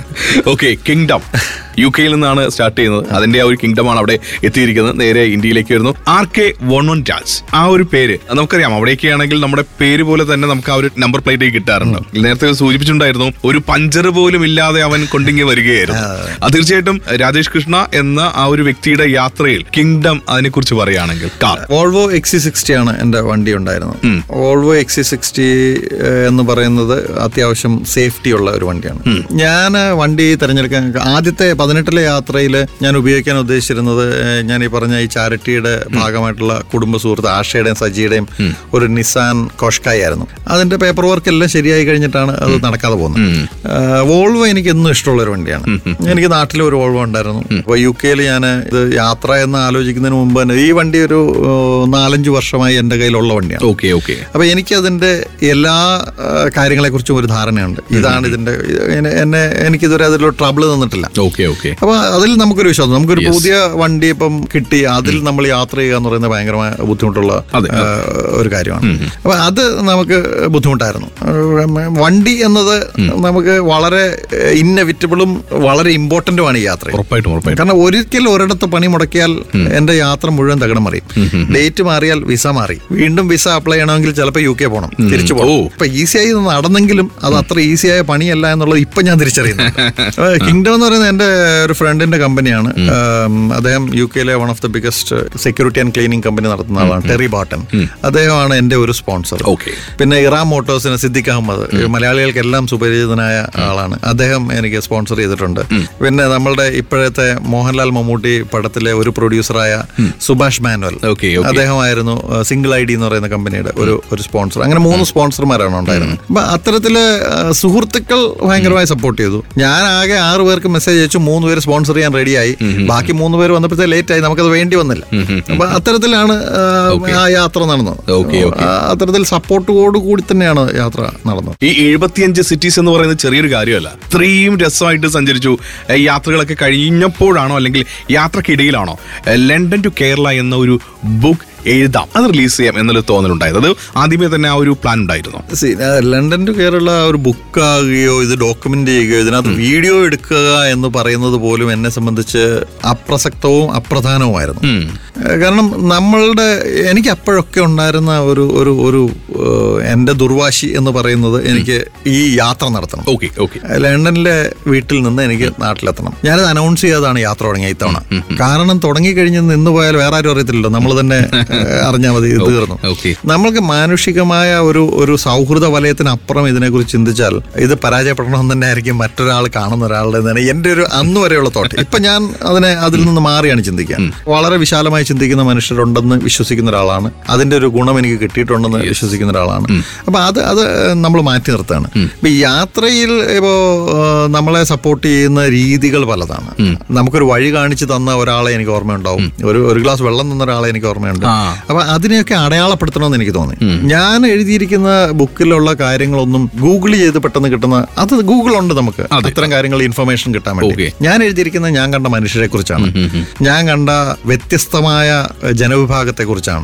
ഓക്കെ കിങ്ഡം യു കെയിൽ നിന്നാണ് സ്റ്റാർട്ട് ചെയ്യുന്നത് അതിന്റെ ആ ഒരു കിങ്ഡമാണ് അവിടെ എത്തിയിരിക്കുന്നത് നേരെ ഇന്ത്യയിലേക്ക് വരുന്നു R K one one Raj ആ ഒരു പേര് നമുക്കറിയാം അവിടേക്കാണെങ്കിൽ നമ്മുടെ പേര് പോലെ തന്നെ നമുക്ക് ആ ഒരു നമ്പർ പ്ലേറ്റ് കിട്ടാറുണ്ട് നേരത്തെ സൂചിപ്പിച്ചിട്ടുണ്ടായിരുന്നു ഒരു പഞ്ചർ പോലും ഇല്ലാതെ അവൻ കൊണ്ടിങ്ങി വരികയായിരുന്നു അത് തീർച്ചയായിട്ടും രാജേഷ് കൃഷ്ണ എന്ന ആ ഒരു വ്യക്തിയുടെ യാത്രയിൽ കിങ്ഡം അതിനെ കുറിച്ച് പറയുകയാണെങ്കിൽ കാർ വോൾവോ എക്സി സിക്സ്റ്റി ആണ് എന്റെ വണ്ടി ഉണ്ടായിരുന്നത് വോൾവോ എക്സി സിക്സ്റ്റി എന്ന് പറയുന്നത് അത്യാവശ്യം സേഫ്റ്റി ഉള്ള ഒരു വണ്ടിയാണ് ഞാൻ വണ്ടി തിരഞ്ഞെടുക്കാൻ ആദ്യത്തെ പതിനെട്ടിലെ യാത്രയിൽ ഞാൻ ഉപയോഗിക്കാൻ ഉദ്ദേശിച്ചിരുന്നത് ഏഹ്, ഞാൻ ഈ പറഞ്ഞ ഈ ചാരിറ്റിയുടെ ഭാഗമായിട്ടുള്ള കുടുംബ സുഹൃത്ത് ആഷയുടെയും സജിയുടെയും ഒരു നിസാൻ കോഷ്കായി ആയിരുന്നു അതിന്റെ പേപ്പർ വർക്ക് എല്ലാം ശരിയായി കഴിഞ്ഞിട്ടാണ് അത് നടക്കാതെ പോകുന്നത് ഏഹ്, വോൾവോ എനിക്ക് എന്നും ഇഷ്ടമുള്ള ഒരു വണ്ടിയാണ് എനിക്ക് നാട്ടിൽ ഒരു വോൾവോ ഉണ്ടായിരുന്നു അപ്പൊ യു കെയിൽ ഞാൻ ഇത് യാത്ര എന്ന് ആലോചിക്കുന്നതിന് മുമ്പ് തന്നെ ഈ വണ്ടി ഒരു ഏഹ്, നാലഞ്ച് വർഷമായി എൻ്റെ കയ്യിലുള്ള വണ്ടിയാണ് ഓക്കെ ഓക്കെ അപ്പൊ എനിക്ക് അതിന്റെ എല്ലാ കാര്യങ്ങളെ കുറിച്ചും ഒരു ധാരണയുണ്ട് ഇതാണ് ഇതിന്റെ ഇത് എന്നെ- എന്നെ എനിക്കിതുവരെ അതിലൊരു ട്രബിൾ തന്നിട്ടില്ല ഓക്കെ ഓക്കെ അപ്പൊ അതിൽ നമുക്കൊരു വിശ്വാസം നമുക്കൊരു പുതിയ വണ്ടി ഇപ്പം കിട്ടി അതിൽ നമ്മൾ യാത്ര ചെയ്യുക എന്ന് പറയുന്നത് ഭയങ്കരമായ ബുദ്ധിമുട്ടുള്ള അതെ. ആ, ഒരു കാര്യമാണ് അപ്പൊ അത് നമുക്ക് ബുദ്ധിമുട്ടായിരുന്നു ആ, വണ്ടി എന്നത് നമുക്ക് വളരെ ഇന്നവിറ്റബിളും വളരെ ഇമ്പോർട്ടന്റുമാണ് ഈ യാത്ര ഉറപ്പായിട്ടും ഉറപ്പായിട്ടും കാരണം ഒരിക്കൽ ഒരിടത്ത് പണി മുടക്കിയാൽ എന്റെ യാത്ര മുഴുവൻ തകിടം മറിയും ഡേറ്റ് മാറിയാൽ വിസ മാറി വീണ്ടും വിസ അപ്ലൈ ചെയ്യണമെങ്കിൽ ചിലപ്പോൾ യു കെ പോകണം തിരിച്ചു ഓ. പോകണം ഇപ്പൊ ഈസി ആയി നടന്നെങ്കിലും അത് അത്ര ഈസി ആയ പണിയല്ല എന്നുള്ളത് ഇപ്പൊ ഞാൻ തിരിച്ചറിയുന്നു കിങ്ഡം എന്ന് പറയുന്നത് എന്റെ ഒരു ഫ്രണ്ടിന്റെ കമ്പനിയാണ് ഉം, അദ്ദേഹം യു കെയിലെ one of the biggest security and cleaning company നടത്തുന്ന ആളാണ് ടെറി ബാട്ടൻ അദ്ദേഹമാണ് എന്റെ ഒരു സ്പോൺസർ ഓക്കെ പിന്നെ ഇറാം മോട്ടോഴ്സിന് സിദ്ദിഖ് അഹമ്മദ് മലയാളികൾക്കെല്ലാം സുപരിചിതനായ ആളാണ് അദ്ദേഹം എനിക്ക് സ്പോൺസർ ചെയ്തിട്ടുണ്ട് പിന്നെ നമ്മളുടെ ഇപ്പോഴത്തെ മോഹൻലാൽ മമ്മൂട്ടി പടത്തിലെ ഒരു പ്രൊഡ്യൂസറായ സുഭാഷ് മാനുവൽ Okay, okay. അദ്ദേഹമായിരുന്നു സിംഗിൾ ഐ ഡി എന്ന് പറയുന്ന കമ്പനിയുടെ ഒരു ഒരു സ്പോൺസർ അങ്ങനെ മൂന്ന് സ്പോൺസർമാരാണ് ഉണ്ടായിരുന്നത് അപ്പൊ അത്തരത്തില് ആ, സുഹൃത്തുക്കൾ ഭയങ്കരമായി സപ്പോർട്ട് ചെയ്തു ഞാൻ ആകെ ആറ് പേർക്ക് മെസ്സേജ് അയച്ചു മൂന്ന് പേര് സ്പോൺസർ ചെയ്യാൻ റെഡിയായി ബാക്കി മൂന്ന് പേര് വന്നപ്പോഴത്തെ ലേറ്റ് ആയി നമുക്കത് വേണ്ടി വന്നില്ല അപ്പൊ അത്തരത്തിലാണ് ആ, ആ യാത്ര നടന്നത് Okay, okay. ആ, അത്തരത്തിൽ സപ്പോർട്ടോട് കൂടി തന്നെയാണ് യാത്ര നടന്നത് ഈ എഴുപത്തിയഞ്ച് സിറ്റീസ് എന്ന് പറയുന്നത് ചെറിയൊരു കാര്യമല്ല ഇത്രയും രസമായിട്ട് സഞ്ചരിച്ചു ഏ, യാത്രകളൊക്കെ കഴിഞ്ഞപ്പോഴാണോ അല്ലെങ്കിൽ യാത്രക്കിടയിലാണോ ഏ, ലണ്ടൻ ടു കേരള എന്ന ഒരു ബുക്ക് എഴുതാം അത് റിലീസ് ചെയ്യാം എന്നൊരു തോന്നലുണ്ടായത് അത് ആദ്യമേ തന്നെ ആ ഒരു പ്ലാൻ ഉണ്ടായിരുന്നു See, ആ, ലണ്ടൻ ടു കേരള ഒരു ബുക്കാകുകയോ ഇത് ഡോക്യുമെന്റ് ചെയ്യുകയോ ഇതിനകത്ത് വീഡിയോ എടുക്കുക എന്ന് പറയുന്നത് പോലും എന്നെ സംബന്ധിച്ച് അപ്രസക്തവും അപ്രധാനവുമായിരുന്നു ഏഹ് കാരണം നമ്മളുടെ എനിക്ക് അപ്പോഴൊക്കെ ഉണ്ടായിരുന്ന ഒരു ഒരു ഒരു ഏഹ്, എൻ്റെ ദുർവാശി എന്ന് പറയുന്നത് എനിക്ക് ഈ യാത്ര നടത്തണം ഓക്കെ ഓക്കെ ലണ്ടനിലെ വീട്ടിൽ നിന്ന് എനിക്ക് നാട്ടിലെത്തണം ഞാനത് അനൗൺസ് ചെയ്യാതാണ് യാത്ര തുടങ്ങിയ ഇത്തവണ കാരണം തുടങ്ങി കഴിഞ്ഞ് നിന്ന് പോയാൽ വേറെ ആരും അറിയത്തില്ലല്ലോ നമ്മൾ തന്നെ അറിഞ്ഞാൽ മതി ഇത് തീർന്നു ഓക്കെ നമ്മൾക്ക് മാനുഷികമായ ഒരു ഒരു സൗഹൃദ വലയത്തിനപ്പുറം ഇതിനെക്കുറിച്ച് ചിന്തിച്ചാൽ ഇത് പരാജയപ്പെടണമെന്ന് തന്നെ ആയിരിക്കും മറ്റൊരാൾ കാണുന്ന ഒരാളുടെ തന്നെ എന്റെ ഒരു അന്ന് വരെയുള്ള തോട്ട് ഇപ്പൊ ഞാൻ അതിനെ അതിൽ നിന്ന് മാറിയാണ് ചിന്തിക്കുക വളരെ വിശാലമായി ചിന്തിക്കുന്ന മനുഷ്യരുണ്ടെന്ന് വിശ്വസിക്കുന്ന ഒരാളാണ് അതിന്റെ ഒരു ഗുണം എനിക്ക് കിട്ടിയിട്ടുണ്ടെന്ന് വിശ്വസിക്കുന്ന ഒരാളാണ് അപ്പൊ അത് അത് നമ്മൾ മാറ്റി നിർത്താണ് ഇപ്പൊ ഈ യാത്രയിൽ ഇപ്പോ ഏഹ്, നമ്മളെ സപ്പോർട്ട് ചെയ്യുന്ന രീതികൾ പലതാണ് നമുക്കൊരു വഴി കാണിച്ചു തന്ന ഒരാളെ എനിക്ക് ഓർമ്മയുണ്ടാവും ഒരു ഒരു ഗ്ലാസ് വെള്ളം തന്ന ഒരാളെ എനിക്ക് ഓർമ്മയുണ്ട് ആ. അപ്പൊ അതിനെയൊക്കെ അടയാളപ്പെടുത്തണമെന്ന് എനിക്ക് തോന്നി ഞാൻ എഴുതിയിരിക്കുന്ന ബുക്കിലുള്ള കാര്യങ്ങളൊന്നും ഗൂഗിൾ ചെയ്ത് പെട്ടെന്ന് കിട്ടുന്ന അത് ഗൂഗിൾ ഉണ്ട് നമുക്ക് അത്തരം കാര്യങ്ങൾ ഇൻഫർമേഷൻ കിട്ടാൻ വേണ്ടി Okay. ഞാൻ എഴുതിയിരിക്കുന്നത് ഞാൻ കണ്ട മനുഷ്യരെ കുറിച്ചാണ് ഞാൻ കണ്ട വ്യത്യസ്തമായ ജനവിഭാഗത്തെ കുറിച്ചാണ്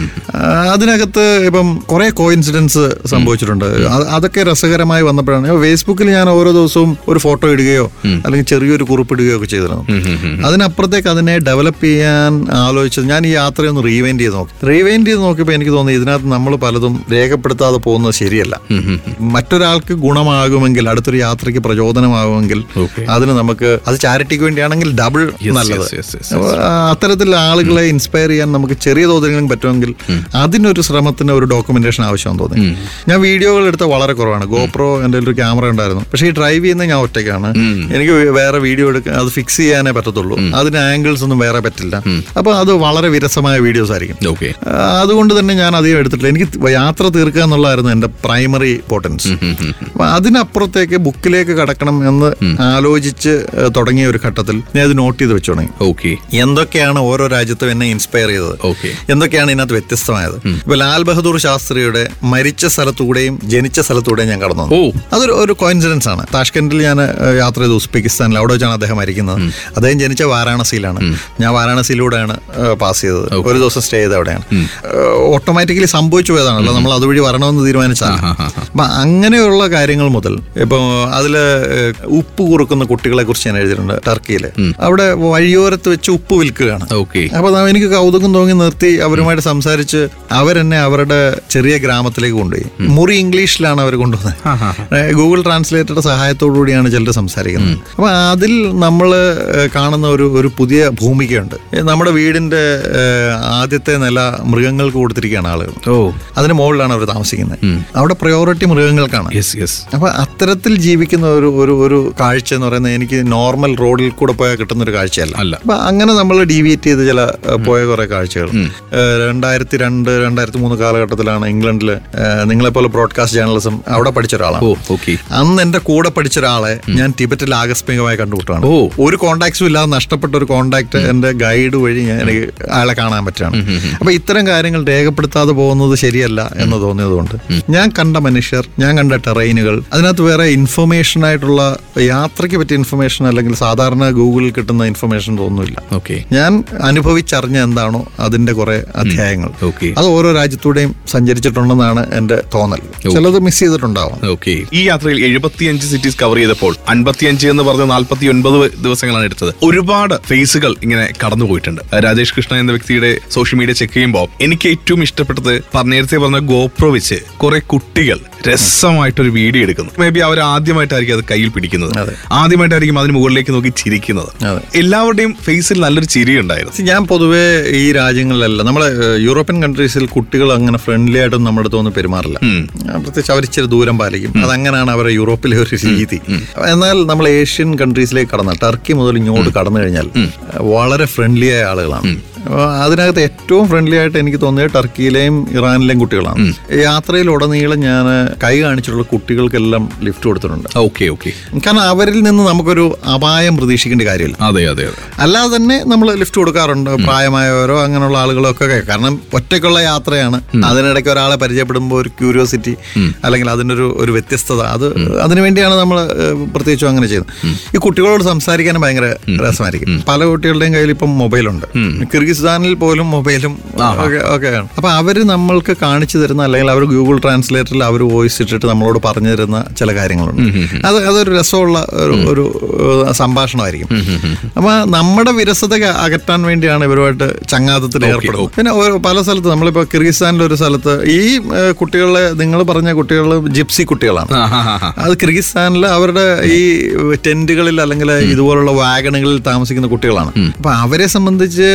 അതിനകത്ത് ഇപ്പം കുറെ കോയിൻസിഡൻസ് സംഭവിച്ചിട്ടുണ്ട് അത് അതൊക്കെ രസകരമായി വന്നപ്പോഴാണ് ഫേസ്ബുക്കിൽ ഞാൻ ഓരോ ദിവസവും ഒരു ഫോട്ടോ ഇടുകയോ അല്ലെങ്കിൽ ചെറിയൊരു കുറിപ്പ് ഇടുകയോ ഒക്കെ ചെയ്തിരുന്നു അതിനപ്പുറത്തേക്ക് അതിനെ ഡെവലപ്പ് ചെയ്യാൻ ആലോചിച്ചത് ഞാൻ ഈ യാത്രയൊന്ന് റീവൈൻഡ് ചെയ്ത് നോക്കി റീവൈൻഡ് ചെയ്ത് നോക്കിയപ്പോൾ എനിക്ക് തോന്നി ഇതിനകത്ത് നമ്മൾ പലതും രേഖപ്പെടുത്താതെ പോകുന്നത് ശരിയല്ല മറ്റൊരാൾക്ക് ഗുണമാകുമെങ്കിൽ അടുത്തൊരു യാത്രയ്ക്ക് പ്രചോദനമാകുമെങ്കിൽ Okay. അതിന് നമുക്ക് അത് ചാരിറ്റിക്ക് വേണ്ടിയാണെങ്കിൽ ഡബിൾ Yes, നല്ലത് yes, yes, yes, അപ്പൊ, ആ, അത്തരത്തിൽ ആളുകളെ ഇൻസ്പയർ ചെയ്യാൻ നമുക്ക് ചെറിയ തോതിലെങ്കിലും പറ്റുമെങ്കിൽ അതിനൊരു ശ്രമത്തിന് ഒരു ഡോക്യുമെന്റേഷൻ ആവശ്യമെന്ന് തോന്നി ഞാൻ വീഡിയോകൾ എടുത്ത വളരെ കുറവാണ് ഗോപ്രോ എൻ്റെ ഒരു ക്യാമറ ഉണ്ടായിരുന്നു പക്ഷേ ഈ ഡ്രൈവ് ചെയ്യുന്ന ഞാൻ ഒറ്റയ്ക്കാണ് എനിക്ക് വേറെ വീഡിയോ എടുക്കാൻ അത് ഫിക്സ് ചെയ്യാനേ പറ്റത്തുള്ളൂ അതിന് ആംഗിൾസ് ഒന്നും വേറെ പറ്റില്ല അപ്പൊ അത് വളരെ വിരസമായ വീഡിയോസ് ആയിരിക്കും ഓക്കെ ആ, അതുകൊണ്ട് തന്നെ ഞാൻ അധികം എടുത്തിട്ടില്ല എനിക്ക് യാത്ര തീർക്കുക എന്നുള്ളതായിരുന്നു എൻ്റെ പ്രൈമറി ഇമ്പോർട്ടൻസ് അപ്പൊ അതിനപ്പുറത്തേക്ക് ബുക്കിലേക്ക് കടക്കണം എന്ന് ആലോചിച്ച് ഏഹ്, തുടങ്ങിയ ഒരു ഘട്ടത്തിൽ ഞാൻ ഇത് നോട്ട് ചെയ്ത് വെച്ചു തുടങ്ങി ഓക്കെ എന്തൊക്കെയാണ് ഓരോ രാജ്യത്തും എന്നെ ഇൻസ്പയർ ചെയ്തത് ഓക്കെ എന്തൊക്കെയാണ് ഇതിനകത്ത് വ്യത്യസ്തമായത് ഇപ്പൊ ലാൽ ബഹദൂർ ശാസ്ത്രിയുടെ മരിച്ച സ്ഥലത്തൂടെയും ജനിച്ച സ്ഥലത്തൂടെയും ഞാൻ കടന്നു ഓ. വന്നു. അതൊരു ഒരു കോയിൻസിഡൻസ് ആണ് താഷ്കന്റിൽ ഞാൻ ഏഹ്, യാത്ര ചെയ്തു ഉസ്ബെക്കിസ്ഥാനിൽ അവിടെ വെച്ചാണ് അദ്ദേഹം മരിക്കുന്നത് അദ്ദേഹം ജനിച്ച വാരാണസിയിലാണ് ഞാൻ വാരാണസിയിലൂടെയാണ് പാസ് ചെയ്തത് ഒരു ദിവസം സ്റ്റേ ചെയ്ത് അവിടെയാണ് ഓട്ടോമാറ്റിക്കലി സംഭവിച്ചു പോയതാണല്ലോ നമ്മൾ അതുവഴി വരണമെന്ന് തീരുമാനിച്ചതാണ് അപ്പൊ അങ്ങനെയുള്ള കാര്യങ്ങൾ മുതൽ ഇപ്പൊ അതില് ഏഹ്, ഉപ്പ് കുറുക്കുന്ന കുട്ടികളെ കുറിച്ച് ഞാൻ എഴുതിയിട്ടുണ്ട് ടർക്കിയില് അവിടെ വഴിയോരത്ത് വെച്ച് ഉപ്പ് വിൽക്കുകയാണ് ഓക്കെ അപ്പൊ ന- എനിക്ക് കൗതുകം തോന്നി നിർത്തി അവരുമായിട്ട് സംസാരിച്ച് അവരെന്നെ അവരുടെ ചെറിയ ഗ്രാമത്തിലേക്ക് കൊണ്ടുപോയി മുറി ഇംഗ്ലീഷിലാണ് അവർ കൊണ്ടുവന്നത് ഏ, ഗൂഗിൾ ട്രാൻസ്ലേറ്ററുടെ സഹായത്തോടു കൂടിയാണ് ചിലർ സംസാരിക്കുന്നത് അപ്പൊ അതിൽ നമ്മൾ കാണുന്ന ഒരു ഒരു പുതിയ ഭൂമികയുണ്ട് ഏ, നമ്മുടെ വീടിന്റെ ഏ, ആദ്യത്തെ നില മൃഗങ്ങൾക്ക് കൊടുത്തിരിക്കുകയാണ് ആളുകൾ ഓ അതിന് മുകളിലാണ് അവർ താമസിക്കുന്നത് അവിടെ പ്രയോറിറ്റി മൃഗങ്ങൾക്കാണ് യെസ് യെസ് അപ്പൊ അത്തരത്തിൽ ജീവിക്കുന്ന ഒരു ഒരു ഒരു കാഴ്ച എന്ന് പറയുന്നത് എനിക്ക് നോർമൽ റോഡിൽ കൂടെ പോയാൽ കിട്ടുന്ന ഒരു കാഴ്ചയല്ല അല്ല. അപ്പൊ അങ്ങനെ നമ്മൾ ഡീവിയേറ്റ് ചെയ്ത് ചില ഏഹ്, പോയ കുറെ കാഴ്ചകൾ ഏഹ്, രണ്ടായിരത്തി രണ്ട് രണ്ടായിരത്തി മൂന്ന് കാലഘട്ടത്തിലാണ് ഇംഗ്ലണ്ടിൽ നിങ്ങളെ പോലെ ബ്രോഡ്കാസ്റ്റ് ജേർണലിസം അവിടെ പഠിച്ച ഒരാളാണ് ഓ ഓക്കെ അന്ന് എന്റെ കൂടെ പഠിച്ച ഒരാളെ ഞാൻ ടിബറ്റിൽ ആകസ്മികമായി കണ്ടുമുട്ടാണ് ഓ. ഒരു കോണ്ടാക്ട്സും ഇല്ലാതെ നഷ്ടപ്പെട്ട ഒരു കോണ്ടാക്ട് എന്റെ ഗൈഡ് വഴി ഞാൻ എനിക്ക് അയാളെ കാണാൻ പറ്റുകയാണ് അപ്പൊ ഇത്തരം കാര്യങ്ങൾ രേഖപ്പെടുത്താതെ പോകുന്നത് ശരിയല്ല എന്ന് തോന്നിയതുകൊണ്ട് ഞാൻ കണ്ട മനുഷ്യർ ഞാൻ കണ്ട ടെറൈനുകൾ അതിനകത്ത് വേറെ ഇൻഫർമേഷൻ ആയിട്ടുള്ള യാത്രയ്ക്ക് പറ്റിയ ഇൻഫർമേഷൻ അല്ലെങ്കിൽ സാധാരണ ഗൂഗിളിൽ കിട്ടുന്ന ഇൻഫർമേഷൻ തോന്നുന്നില്ല ഓക്കെ ഞാൻ അനുഭവിച്ചറിഞ്ഞ എന്താണോ അതിന്റെ കുറെ അധ്യായങ്ങൾ ഓക്കെ അത് ഓരോ രാജ്യത്തൂടെയും സഞ്ചരിച്ചിട്ടുണ്ടെന്നാണ് എന്റെ തോന്നൽ ചിലത് മിസ് ചെയ്തിട്ടുണ്ടാവാം ഓക്കെ ഈ യാത്രയിൽ എഴുപത്തിയഞ്ച് സിറ്റീസ് കവർ ചെയ്തപ്പോൾ അൻപത്തിയഞ്ച് എന്ന് പറഞ്ഞ നാൽപ്പത്തി ഒൻപത് ദിവസങ്ങളാണ് എടുത്തത് ഒരുപാട് ഫേസുകൾ ഇങ്ങനെ കടന്നുപോയിട്ടുണ്ട് രാജേഷ് കൃഷ്ണ എന്ന വ്യക്തിയുടെ സോഷ്യൽ മീഡിയ ചെക്ക് ചെയ്യുമ്പോൾ എനിക്ക് ഏറ്റവും ഇഷ്ടപ്പെട്ടത് പ- നേരത്തെ പറഞ്ഞ ഗോപ്രോ വെച്ച് കുറെ കുട്ടികൾ രസമായിട്ടൊരു വീഡിയോ എടുക്കുന്നു മേ ബി അവർ ആദ്യമായിട്ടായിരിക്കും അത് കയ്യിൽ പിടിക്കുന്നത് അതെ. ആദ്യമായിട്ടായിരിക്കും അതിന് മുകളിലേക്ക് നോക്കി ചിരിക്കുന്നത് അതെ. എല്ലാവരുടെയും ഫേസിൽ നല്ലൊരു ചിരി ഉണ്ടായിരുന്നു ഞാൻ പൊതുവേ ഈ രാജ്യങ്ങളിലല്ല നമ്മളെ ഏഹ്, യൂറോപ്യൻ കൺട്രീസിൽ കുട്ടികൾ അങ്ങനെ ഫ്രണ്ട്ലി ആയിട്ടൊന്നും നമ്മുടെ അടുത്തൊന്നും പെരുമാറില്ല ആ, പ്രത്യേകിച്ച് അവർ ഇച്ചിരി ദൂരം പാലിക്കും അതങ്ങനെയാണ് അവരുടെ യൂറോപ്പിലെ ഒരു രീതി എന്നാൽ നമ്മൾ ഏഷ്യൻ കൺട്രീസിലേക്ക് കടന്നാൽ ടർക്കി മുതൽ ഇങ്ങോട്ട് കടന്നു കഴിഞ്ഞാൽ വളരെ ഫ്രണ്ട്ലി ആയ ആളുകളാണ് അപ്പൊ അതിനകത്ത് ഏറ്റവും ഫ്രണ്ട്ലി ആയിട്ട് എനിക്ക് തോന്നിയത് ടർക്കിയിലെയും ഇറാനിലെയും കുട്ടികളാണ് യാത്രയിലുടനീളം ഞാൻ കൈ കാണിച്ചിട്ടുള്ള കുട്ടികൾക്കെല്ലാം ലിഫ്റ്റ് കൊടുത്തിട്ടുണ്ട് ഓക്കെ ഓക്കെ കാരണം അവരിൽ നിന്ന് നമുക്കൊരു അപായം പ്രതീക്ഷിക്കേണ്ട കാര്യമില്ല അതെ അതെ അതെ അല്ലാതെ തന്നെ നമ്മൾ ലിഫ്റ്റ് കൊടുക്കാറുണ്ട് പ്രായമായവരോ അങ്ങനെയുള്ള ആളുകളൊക്കെ കാരണം ഒറ്റയ്ക്കുള്ള യാത്രയാണ് അതിനിടയ്ക്ക് ഒരാളെ പരിചയപ്പെടുമ്പോൾ ഒരു ക്യൂരിയോസിറ്റി അല്ലെങ്കിൽ അതിനൊരു ഒരു വ്യത്യസ്തത അത് അതിനു വേണ്ടിയാണ് നമ്മൾ പ്രത്യേകിച്ചും അങ്ങനെ ചെയ്യുന്നത് ഈ കുട്ടികളോട് സംസാരിക്കാനും ഭയങ്കര രസമായിരിക്കും പല കുട്ടികളുടെയും കയ്യിൽ ഇപ്പം മൊബൈലുണ്ട് കിർഗിസ്ഥാനിൽ പോലും മൊബൈലും ഒക്കെ ഒക്കെയാണ് അപ്പൊ അവര് നമ്മൾക്ക് കാണിച്ചു തരുന്ന അല്ലെങ്കിൽ അവർ ഗൂഗിൾ ട്രാൻസ്ലേറ്ററിൽ അവർ വോയിസ് ഇട്ടിട്ട് നമ്മളോട് പറഞ്ഞു തരുന്ന ചില കാര്യങ്ങളുണ്ട് അത് അതൊരു രസമുള്ള ഒരു ഒരു ഏഹ്, സംഭാഷണമായിരിക്കും അപ്പൊ നമ്മുടെ വിരസത അകറ്റാൻ വേണ്ടിയാണ് ഇവരുമായിട്ട് ചങ്ങാത്തത്തിൽ ഏർപ്പെടുന്നത് പിന്നെ ഒരു- പല സ്ഥലത്ത് നമ്മളിപ്പോ കിർഗിസ്ഥാനിലെ ഒരു സ്ഥലത്ത് ഈ ഏഹ്, കുട്ടികളെ നിങ്ങൾ പറഞ്ഞ കുട്ടികൾ ജിപ്സി കുട്ടികളാണ് അത് കിർഗിസ്ഥാനിൽ അവരുടെ ഈ ടെന്റുകളിൽ അല്ലെങ്കിൽ ഇതുപോലുള്ള വാഗണുകളിൽ താമസിക്കുന്ന കുട്ടികളാണ് അപ്പൊ അവരെ സംബന്ധിച്ച് ഞാൻ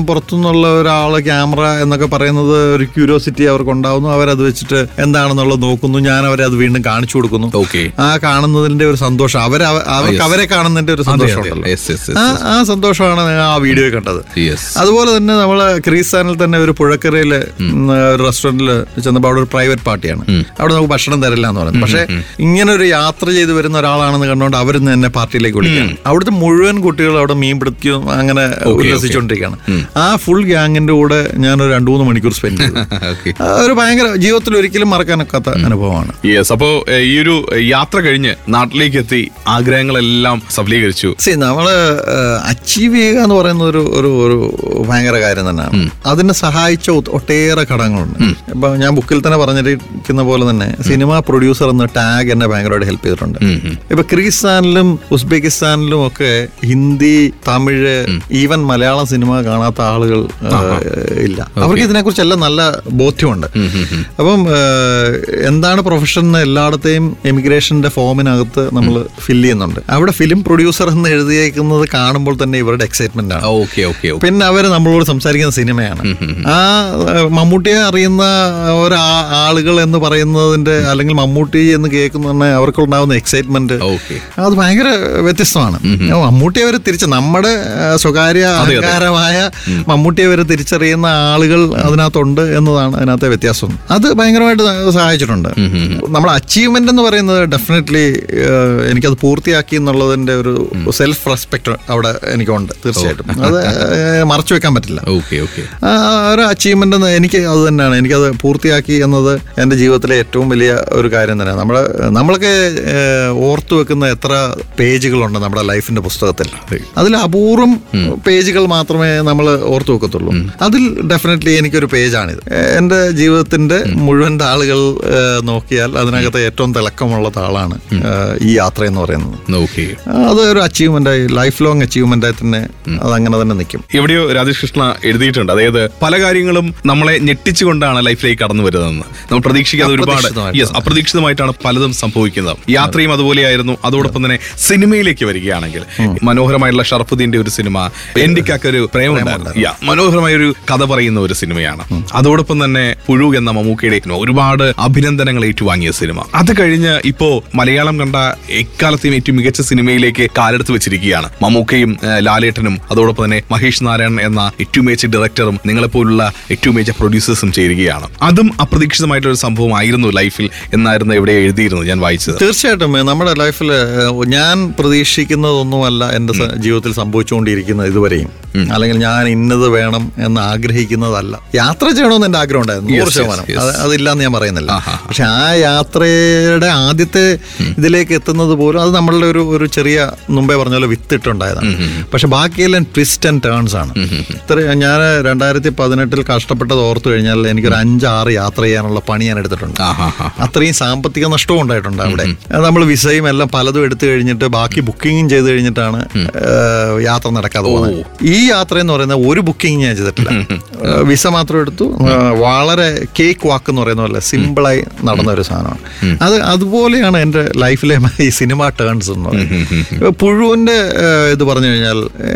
പുറത്തുനിന്നുള്ള ഒരാൾ ക്യാമറ എന്നൊക്കെ പറയുന്നത് ഒരു ക്യൂരിയോസിറ്റി അവർക്ക് ഉണ്ടാവുന്നു അവരത് വെച്ചിട്ട് എന്താണെന്നുള്ളത് നോക്കുന്നു ഞാൻ അവരെ അത് വീണ്ടും കാണിച്ചു കൊടുക്കുന്നു ഓക്കെ ആ കാണുന്നതിന്റെ ഒരു സന്തോഷം അവർ അവർക്ക് അവരെ കാണുന്നതിന്റെ ഒരു സന്തോഷം ഉണ്ടല്ലോ യെസ് യെസ് ആ ആ സന്തോഷമാണ് ഞാൻ ആ വീഡിയോ കണ്ടത് യെസ് അതുപോലെ തന്നെ നമ്മള് ക്രീസ്ഥാനിൽ തന്നെ ഒരു പുഴക്കരയില് ഒരു റെസ്റ്റോറന്റിൽ ചെന്നപ്പോൾ അവിടെ ഒരു പ്രൈവറ്റ് പാർട്ടിയാണ് അവിടെ നമുക്ക് ഭക്ഷണം തരില്ല എന്ന് പറയുന്നത് പക്ഷെ ഇങ്ങനെ ഒരു യാത്ര ചെയ്ത് വരുന്ന ഒരാളാണെന്ന് കണ്ടുകൊണ്ട് അവരിന്ന് എന്നെ പാർട്ടിയിലേക്ക് വിളിക്കുകയാണ് അവിടുത്തെ മുഴുവൻ കുട്ടികൾ അവിടെ മീൻ പിടിക്കും അങ്ങനെ ഉല്ലസിച്ചുകൊണ്ടിരിക്കുകയാണ് ആ ഫുൾ ഗ്യാങ്ങിന്റെ കൂടെ ഞാൻ ഒരു രണ്ടു മൂന്ന് മണിക്കൂർ സ്പെൻഡ് ചെയ്തു ഓക്കെ ആ, ഒരു ഭയങ്കര ജീവിതത്തിൽ ഒരിക്കലും മറക്കാനൊക്കാത്ത അനുഭവമാണ് യെസ് അപ്പോ ഏഹ്, ഈ ഒരു യാത്ര കഴിഞ്ഞ് നാട്ടിലേക്ക് എത്തി ആഗ്രഹങ്ങളെല്ലാം സഫലീകരിച്ചു സി നമ്മള് അച്ചീവ് ചെയ്യുക എന്ന് പറയുന്ന ഒരു ഒരു ഒരു ഭയങ്കര കാര്യം തന്നെയാണ് അതിനെ സഹായിച്ച ഒ- ഒട്ടേറെ ഘടകങ്ങളുണ്ട് ഇപ്പൊ ഞാൻ ബുക്കിൽ തന്നെ പറഞ്ഞിരിക്കുന്ന പോലെ തന്നെ സിനിമ പ്രൊഡ്യൂസർ എന്ന ടാഗ് എന്നെ ഭയങ്കരമായിട്ട് ഹെൽപ്പ് ചെയ്തിട്ടുണ്ട് ഇപ്പൊ ക്രിസ്ഥാനിലും ഉസ്ബെക്കിസ്ഥാനിലും ഒക്കെ ഹിന്ദി തമിഴ് ഈവൻ മലയാളം സിനിമ കാണാത്ത ആളുകൾ ഏഹ്, ഇല്ല അവർക്ക് ഇതിനെക്കുറിച്ചെല്ലാം നല്ല ബോധ്യമുണ്ട് അപ്പം ഏഹ്, എന്താണ് പ്രൊഫഷൻ എന്ന് എല്ലായിടത്തെയും എമിഗ്രേഷന്റെ ഫോമിനകത്ത് നമ്മൾ ഫില്ല് ചെയ്യുന്നുണ്ട് അവിടെ ഫിലിം പ്രൊഡ്യൂസർ എന്ന് എഴുതിയേക്കുന്നത് കാണുമ്പോൾ തന്നെ ഇവരുടെ എക്സൈറ്റ്മെന്റ് ആണ് ഓക്കെ ഓക്കെ ഓക്കെ പിന്നെ അവർ നമ്മളോട് സംസാരിക്കുന്ന സിനിമയാണ് ആ ഏഹ്, മമ്മൂട്ടിയെ അറിയുന്ന ഒരാ ആളുകൾ എന്ന് പറയുന്നതിന്റെ അല്ലെങ്കിൽ മമ്മൂട്ടി എന്ന് കേൾക്കുന്ന തന്നെ അവർക്കുണ്ടാവുന്ന എക്സൈറ്റ്മെന്റ് ഓക്കെ അത് ഭയങ്കര വ്യത്യസ്തമാണ് മമ്മൂട്ടിയെ വരെ തിരിച്ച് നമ്മുടെ ആ, സ്വകാര്യ അതെ. അഹങ്കാരമായ മമ്മൂട്ടിയെ വരെ തിരിച്ചറിയുന്ന ആളുകൾ അതിനകത്തുണ്ട് എന്നതാണ് അതിനകത്തെ വ്യത്യാസം അത് ഭയങ്കരമായിട്ട് സഹായിച്ചിട്ടുണ്ട് നമ്മുടെ അച്ചീവ്മെന്റ് എന്ന് പറയുന്നത് ഡെഫിനറ്റ്ലി എനിക്കത് പൂർത്തിയാക്കി എന്നുള്ളതിന്റെ ഒരു സെൽഫ് റെസ്പെക്ട് അവിടെ എനിക്കുണ്ട് തീർച്ചയായിട്ടും അത് ഏഹ്, മറച്ചു വെക്കാൻ പറ്റില്ല ഓക്കെ ഓക്കെ ആ ഒരു അച്ചീവ്മെന്റ് എന്ന് എനിക്ക് അത് തന്നെയാണ് എനിക്കത് പൂർത്തിയാക്കി എന്നത് എൻ്റെ ജീവിതത്തിലെ ഏറ്റവും വലിയ ഒരു കാര്യം തന്നെയാണ് നമ്മൾ നമ്മളൊക്കെ ഏഹ്, ഓർത്തു വെക്കുന്ന എത്ര പേജുകളുണ്ട് നമ്മുടെ ലൈഫിന്റെ പുസ്തകത്തിൽ അതിൽ അപൂർവം പേജുകൾ മാത്രമേ നമ്മൾ ഓർത്തു വെക്കത്തുള്ളൂ അതിൽ ഡെഫിനറ്റ്ലി എനിക്കൊരു പേജാണിത് ഏഹ്, എൻ്റെ ജീവിതത്തിന്റെ മുഴുവൻ താളുകൾ ഏഹ്, നോക്കിയാൽ അതിനകത്ത് ഏറ്റവും തിളക്കമുള്ള താളാണ് ഏഹ്, ഈ യാത്ര എന്ന് പറയുന്നത് ഓക്കെ അത് ഒരു അച്ചീവ്മെന്റായി ലൈഫ് ലോങ് അച്ചീവ്മെന്റായി തന്നെ അത് അങ്ങനെ തന്നെ നിൽക്കും എവിടെയോ രാജേഷ് കൃഷ്ണ എഴുതിയിട്ടുണ്ട് അതായത് പല കാര്യങ്ങളും നമ്മളെ ഞെട്ടിച്ചുകൊണ്ടാണ് ലൈഫിലേക്ക് കടന്നു വരുന്നതെന്ന് നമ്മൾ പ്രതീക്ഷിക്കാതെ ഒരുപാട് അപ്രതീക്ഷിതമായിട്ട്. യെസ് അപ്രതീക്ഷിതമായിട്ടാണ് പലതും സംഭവിക്കുന്നത് യാത്രയും അതുപോലെയായിരുന്നു അതോടൊപ്പം തന്നെ സിനിമയിലേക്ക് വരികയാണെങ്കിൽ മനോഹരമായിട്ടുള്ള ഷറഫുദ്ദീന്റെ ഒരു സിനിമ എന്റിക്കൊക്കെ ഒരു പ്രേമുണ്ടായിരുന്നു Yeah, മനോഹരമായ ഒരു കഥ പറയുന്ന ഒരു സിനിമയാണ് അതോടൊപ്പം തന്നെ പുഴു എന്ന മമ്മൂക്കയുടെ സിനിമ. ഒരുപാട് അഭിനന്ദനങ്ങൾ ഏറ്റുവാങ്ങിയ സിനിമ അത് കഴിഞ്ഞ് ഇപ്പോ മലയാളം കണ്ട എക്കാലത്തെയും ഏറ്റവും മികച്ച സിനിമയിലേക്ക് കാലെടുത്ത് വെച്ചിരിക്കുകയാണ് മമ്മൂക്കയും ഏഹ്, ലാലേട്ടനും അതോടൊപ്പം തന്നെ മഹേഷ് നാരായണൻ എന്ന ഏറ്റവും മികച്ച ഡയറക്ടറും നിങ്ങളെപ്പോലുള്ള ഏറ്റവും മികച്ച പ്രൊഡ്യൂസേഴ്സും ചേരുകയാണ് അതും അപ്രതീക്ഷിതമായിട്ടൊരു സംഭവം ആയിരുന്നു ലൈഫിൽ എന്നായിരുന്നു ഇവിടെ എഴുതിയിരുന്നത് ഞാൻ വായിച്ചത് തീർച്ചയായിട്ടും ഏ, നമ്മുടെ ലൈഫിൽ ഞാൻ പ്രതീക്ഷിക്കുന്നതൊന്നുമല്ല എൻ്റെ സ- ജീവിതത്തിൽ സംഭവിച്ചുകൊണ്ടിരിക്കുന്നത് ഇതുവരെയും അല്ലെങ്കിൽ ഞാൻ ഇന്നത് വേണം എന്ന് ആഗ്രഹിക്കുന്നതല്ല യാത്ര ചെയ്യണമെന്ന് എൻ്റെ ആഗ്രഹം ഉണ്ടായിരുന്നു നൂറ് yes, ശതമാനം yes. അത് അതില്ലാന്ന് ഞാൻ പറയുന്നില്ല ആഹാ. പക്ഷെ ആ യാത്രയുടെ ആദ്യത്തെ ഇതിലേക്ക് എത്തുന്നത് പോലും അത് നമ്മളുടെ ഒരു ഒരു ചെറിയ മുമ്പേ പറഞ്ഞ പോലെ വിത്തിട്ടുണ്ടായതാണ് പക്ഷെ ബാക്കിയെല്ലാം ട്വിസ്റ്റ് ആൻഡ് ടേൺസ് ആണ് ഇത്ര ഞാൻ രണ്ടായിരത്തി പതിനെട്ടിൽ കഷ്ടപ്പെട്ടത് ഓർത്തു കഴിഞ്ഞാൽ എനിക്കൊരു അഞ്ചാറ് യാത്ര ചെയ്യാനുള്ള പണി ഞാൻ എടുത്തിട്ടുണ്ട് ആഹാ ഹാ അത്രയും സാമ്പത്തിക നഷ്ടവും ഉണ്ടായിട്ടുണ്ട് അവിടെ നമ്മൾ വിസയും എല്ലാം പലതും എടുത്തു കഴിഞ്ഞിട്ട് ബാക്കി ബുക്കിങ്ങും ചെയ്ത് കഴിഞ്ഞിട്ടാണ് ഏഹ്, യാത്ര നടക്കാതെ പോകുന്നത് ഈ യാത്ര എന്ന് പറയുന്നത് ഒരു ബുക്കിംഗ് ഞാൻ ചെയ്തിട്ടില്ല ഏഹ്, വിസ മാത്രം എടുത്തു ഏഹ്, വളരെ കേക്ക് വാക്ക് എന്ന് പറയുന്ന പോലെ സിമ്പിളായി നടന്ന ഒരു സാധനമാണ് അത് അതുപോലെയാണ് എൻ്റെ ലൈഫിലെ ഈ സിനിമ ടേൺസ് എന്ന് പറയുന്നത് ഇപ്പൊ പുഴുവിന്റെ ഏഹ്, ഇത് പറഞ്ഞു കഴിഞ്ഞാൽ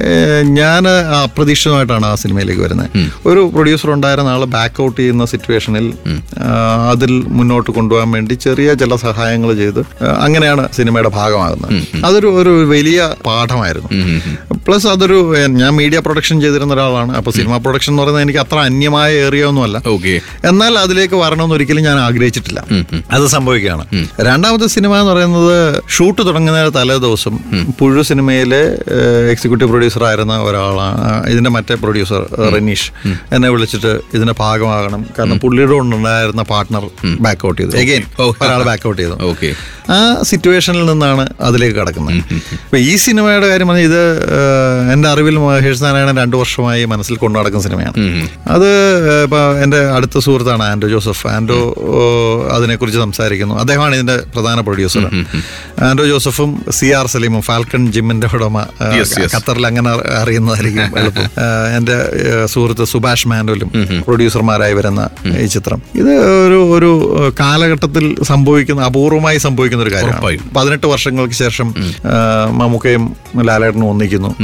ഞാൻ അപ്രതീക്ഷിതമായിട്ടാണ് ആ സിനിമയിലേക്ക് വരുന്നത് ഒരു പ്രൊഡ്യൂസർ ഉണ്ടായിരുന്ന ആൾ ബാക്ക് ഔട്ട് ചെയ്യുന്ന സിറ്റുവേഷനിൽ അതിൽ മുന്നോട്ട് കൊണ്ടുപോകാൻ വേണ്ടി ചെറിയ ചില സഹായങ്ങൾ ചെയ്ത് ആ, അങ്ങനെയാണ് സിനിമയുടെ ഭാഗമാകുന്നത് അതൊരു ഒരു വലിയ പാഠമായിരുന്നു പ്ലസ് അതൊരു ഏ, ഞാൻ മീഡിയ പ്രൊഡക്ഷൻ ചെയ്തിരുന്ന ഒരാളാണ് അപ്പൊ സിനിമ പ്രൊഡക്ഷൻ എന്ന് പറയുന്നത് എനിക്ക് അത്ര അന്യമായ ഏരിയ ഒന്നുമല്ല ഓക്കെ എന്നാൽ അതിലേക്ക് വരണമെന്ന് ഒരിക്കലും ഞാൻ ആഗ്രഹിച്ചിട്ടില്ല അത് സംഭവിക്കുകയാണ് രണ്ടാമത്തെ സിനിമ എന്ന് പറയുന്നത് ഷൂട്ട് തുടങ്ങുന്ന തലേ ദിവസം പുഴു സിനിമയിലെ എക്സിക്യൂട്ടീവ് പ്രൊഡ്യൂസർ ആയിരുന്ന ഒരാളാണ് ആ, ഇതിന്റെ മറ്റേ പ്രൊഡ്യൂസർ റനീഷ് എന്നെ വിളിച്ചിട്ട് ഇതിന്റെ ഭാഗമാകണം കാരണം പുള്ളിയുടെ ഉണ്ടായിരുന്ന പാർട്ട്ണർ ബാക്ക് ഔട്ട് ചെയ്തു എഗെയിൻ ഓ. ഒരാൾ ബാക്ക് ഔട്ട് ചെയ്തു ഓക്കെ ആ സിറ്റുവേഷനിൽ നിന്നാണ് അതിലേക്ക് കടക്കുന്നത് ഇപ്പൊ ഈ സിനിമയുടെ കാര്യം പറഞ്ഞാൽ ഇത് ഏഹ്, എൻ്റെ അറിവിൽ മഹേഷ് നാരായണൻ രണ്ടു വർഷമായി മനസ്സിൽ കൊണ്ടു നടക്കുന്ന സിനിമയാണ് അത് ഏഹ്, ഇപ്പൊ എൻ്റെ അടുത്ത സുഹൃത്താണ് ആൻഡോ ജോസഫ് ആൻഡോ ഓ, അതിനെക്കുറിച്ച് സംസാരിക്കുന്നു അദ്ദേഹമാണ് ഇതിന്റെ പ്രധാന പ്രൊഡ്യൂസർ ആൻഡോ ജോസഫും സി ആർ സലീമും ഫാൽക്കൺ ജിമ്മിന്റെ ഉടമ ഏഹ്, Yes, yes. ഖത്തറിൽ അങ്ങനെ അറി- അറിയുന്നതായിരിക്കും എളുപ്പം ഏഹ്, എൻ്റെ ഏഹ്, സുഹൃത്ത് സുഭാഷ് മാൻഡോലും പ്രൊഡ്യൂസർമാരായി വരുന്ന ഈ ചിത്രം ഇത് ഒരു ഒരു ഏഹ്, കാലഘട്ടത്തിൽ സംഭവിക്കുന്ന അപൂർവമായി സംഭവിക്കുന്ന ഒരു കാര്യമാണ് ഉറപ്പായും. പതിനെട്ട് വർഷങ്ങൾക്ക് ശേഷം ആ, മമ്മൂക്കയും ലാലേട്ടനും ഒന്നിക്കുന്നു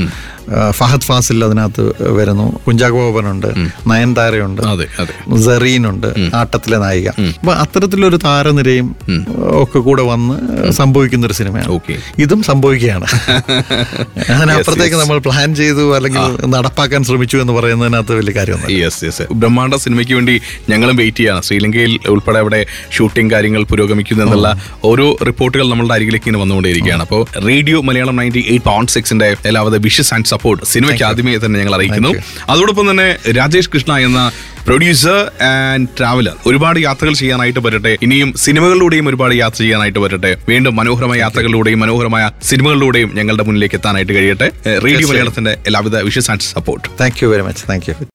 ആ, ഫഹദ് ഫാസിൽ അതിനകത്ത് വരുന്നു കുഞ്ചാക്കോ ബോബനുണ്ട് നയൻതാരയുണ്ട് അതെ അതെ സെറീനുണ്ട് ആട്ടത്തിലെ നായിക അപ്പൊ അത്തരത്തിലൊരു താരനിരയും ഒക്കെ കൂടെ വന്ന് സംഭവിക്കുന്ന ഒരു സിനിമയാണ് Okay. ഇതും സംഭവിക്കുകയാണ് അതിനപ്പുറത്തേക്ക് നമ്മൾ പ്ലാൻ ചെയ്തു അല്ലെങ്കിൽ നടപ്പാക്കാൻ ശ്രമിച്ചു എന്ന് പറയുന്നതിനകത്ത് വലിയ കാര്യമൊന്നും യെസ് യെസ് ബ്രഹ്മാണ്ഡ സിനിമയ്ക്ക് വേണ്ടി ഞങ്ങളും വെയിറ്റ് ചെയ്യാണ് ശ്രീലങ്കയിൽ ഉൾപ്പെടെ അവിടെ ഷൂട്ടിംഗ് കാര്യങ്ങൾ പുരോഗമിക്കുന്നു എന്നുള്ള ഓരോ റിപ്പോർട്ടുകൾ നമ്മളുടെ അരികിലേക്ക് ഇങ്ങനെ വന്നുകൊണ്ടേയിരിക്കുകയാണ് അപ്പോൾ radio Malayalam ninety eight point സിക്സിന്റെ എല്ലാവിധ വിഷസ് ആൻഡ് സപ്പോർട്ട് സിനിമയ്ക്ക് ആദ്യമേ തന്നെ ഞങ്ങൾ അറിയിക്കുന്നു അതോടൊപ്പം തന്നെ രാജേഷ് കൃഷ്ണ എന്ന പ്രൊഡ്യൂസർ ആൻഡ് ട്രാവലർ ഒരുപാട് യാത്രകൾ ചെയ്യാനായിട്ട് പറ്റട്ടെ ഇനിയും സിനിമകളിലൂടെയും ഒരുപാട് യാത്ര ചെയ്യാനായിട്ട് പറ്റട്ടെ വീണ്ടും മനോഹരമായ യാത്രകളിലൂടെയും മനോഹരമായ സിനിമകളിലൂടെയും ഞങ്ങളുടെ മുന്നിലേക്ക് എത്താനായിട്ട് കഴിയട്ടെ റേഡിയോ മലയാളത്തിന്റെ എല്ലാവിധ wishes and support thank you very much thank U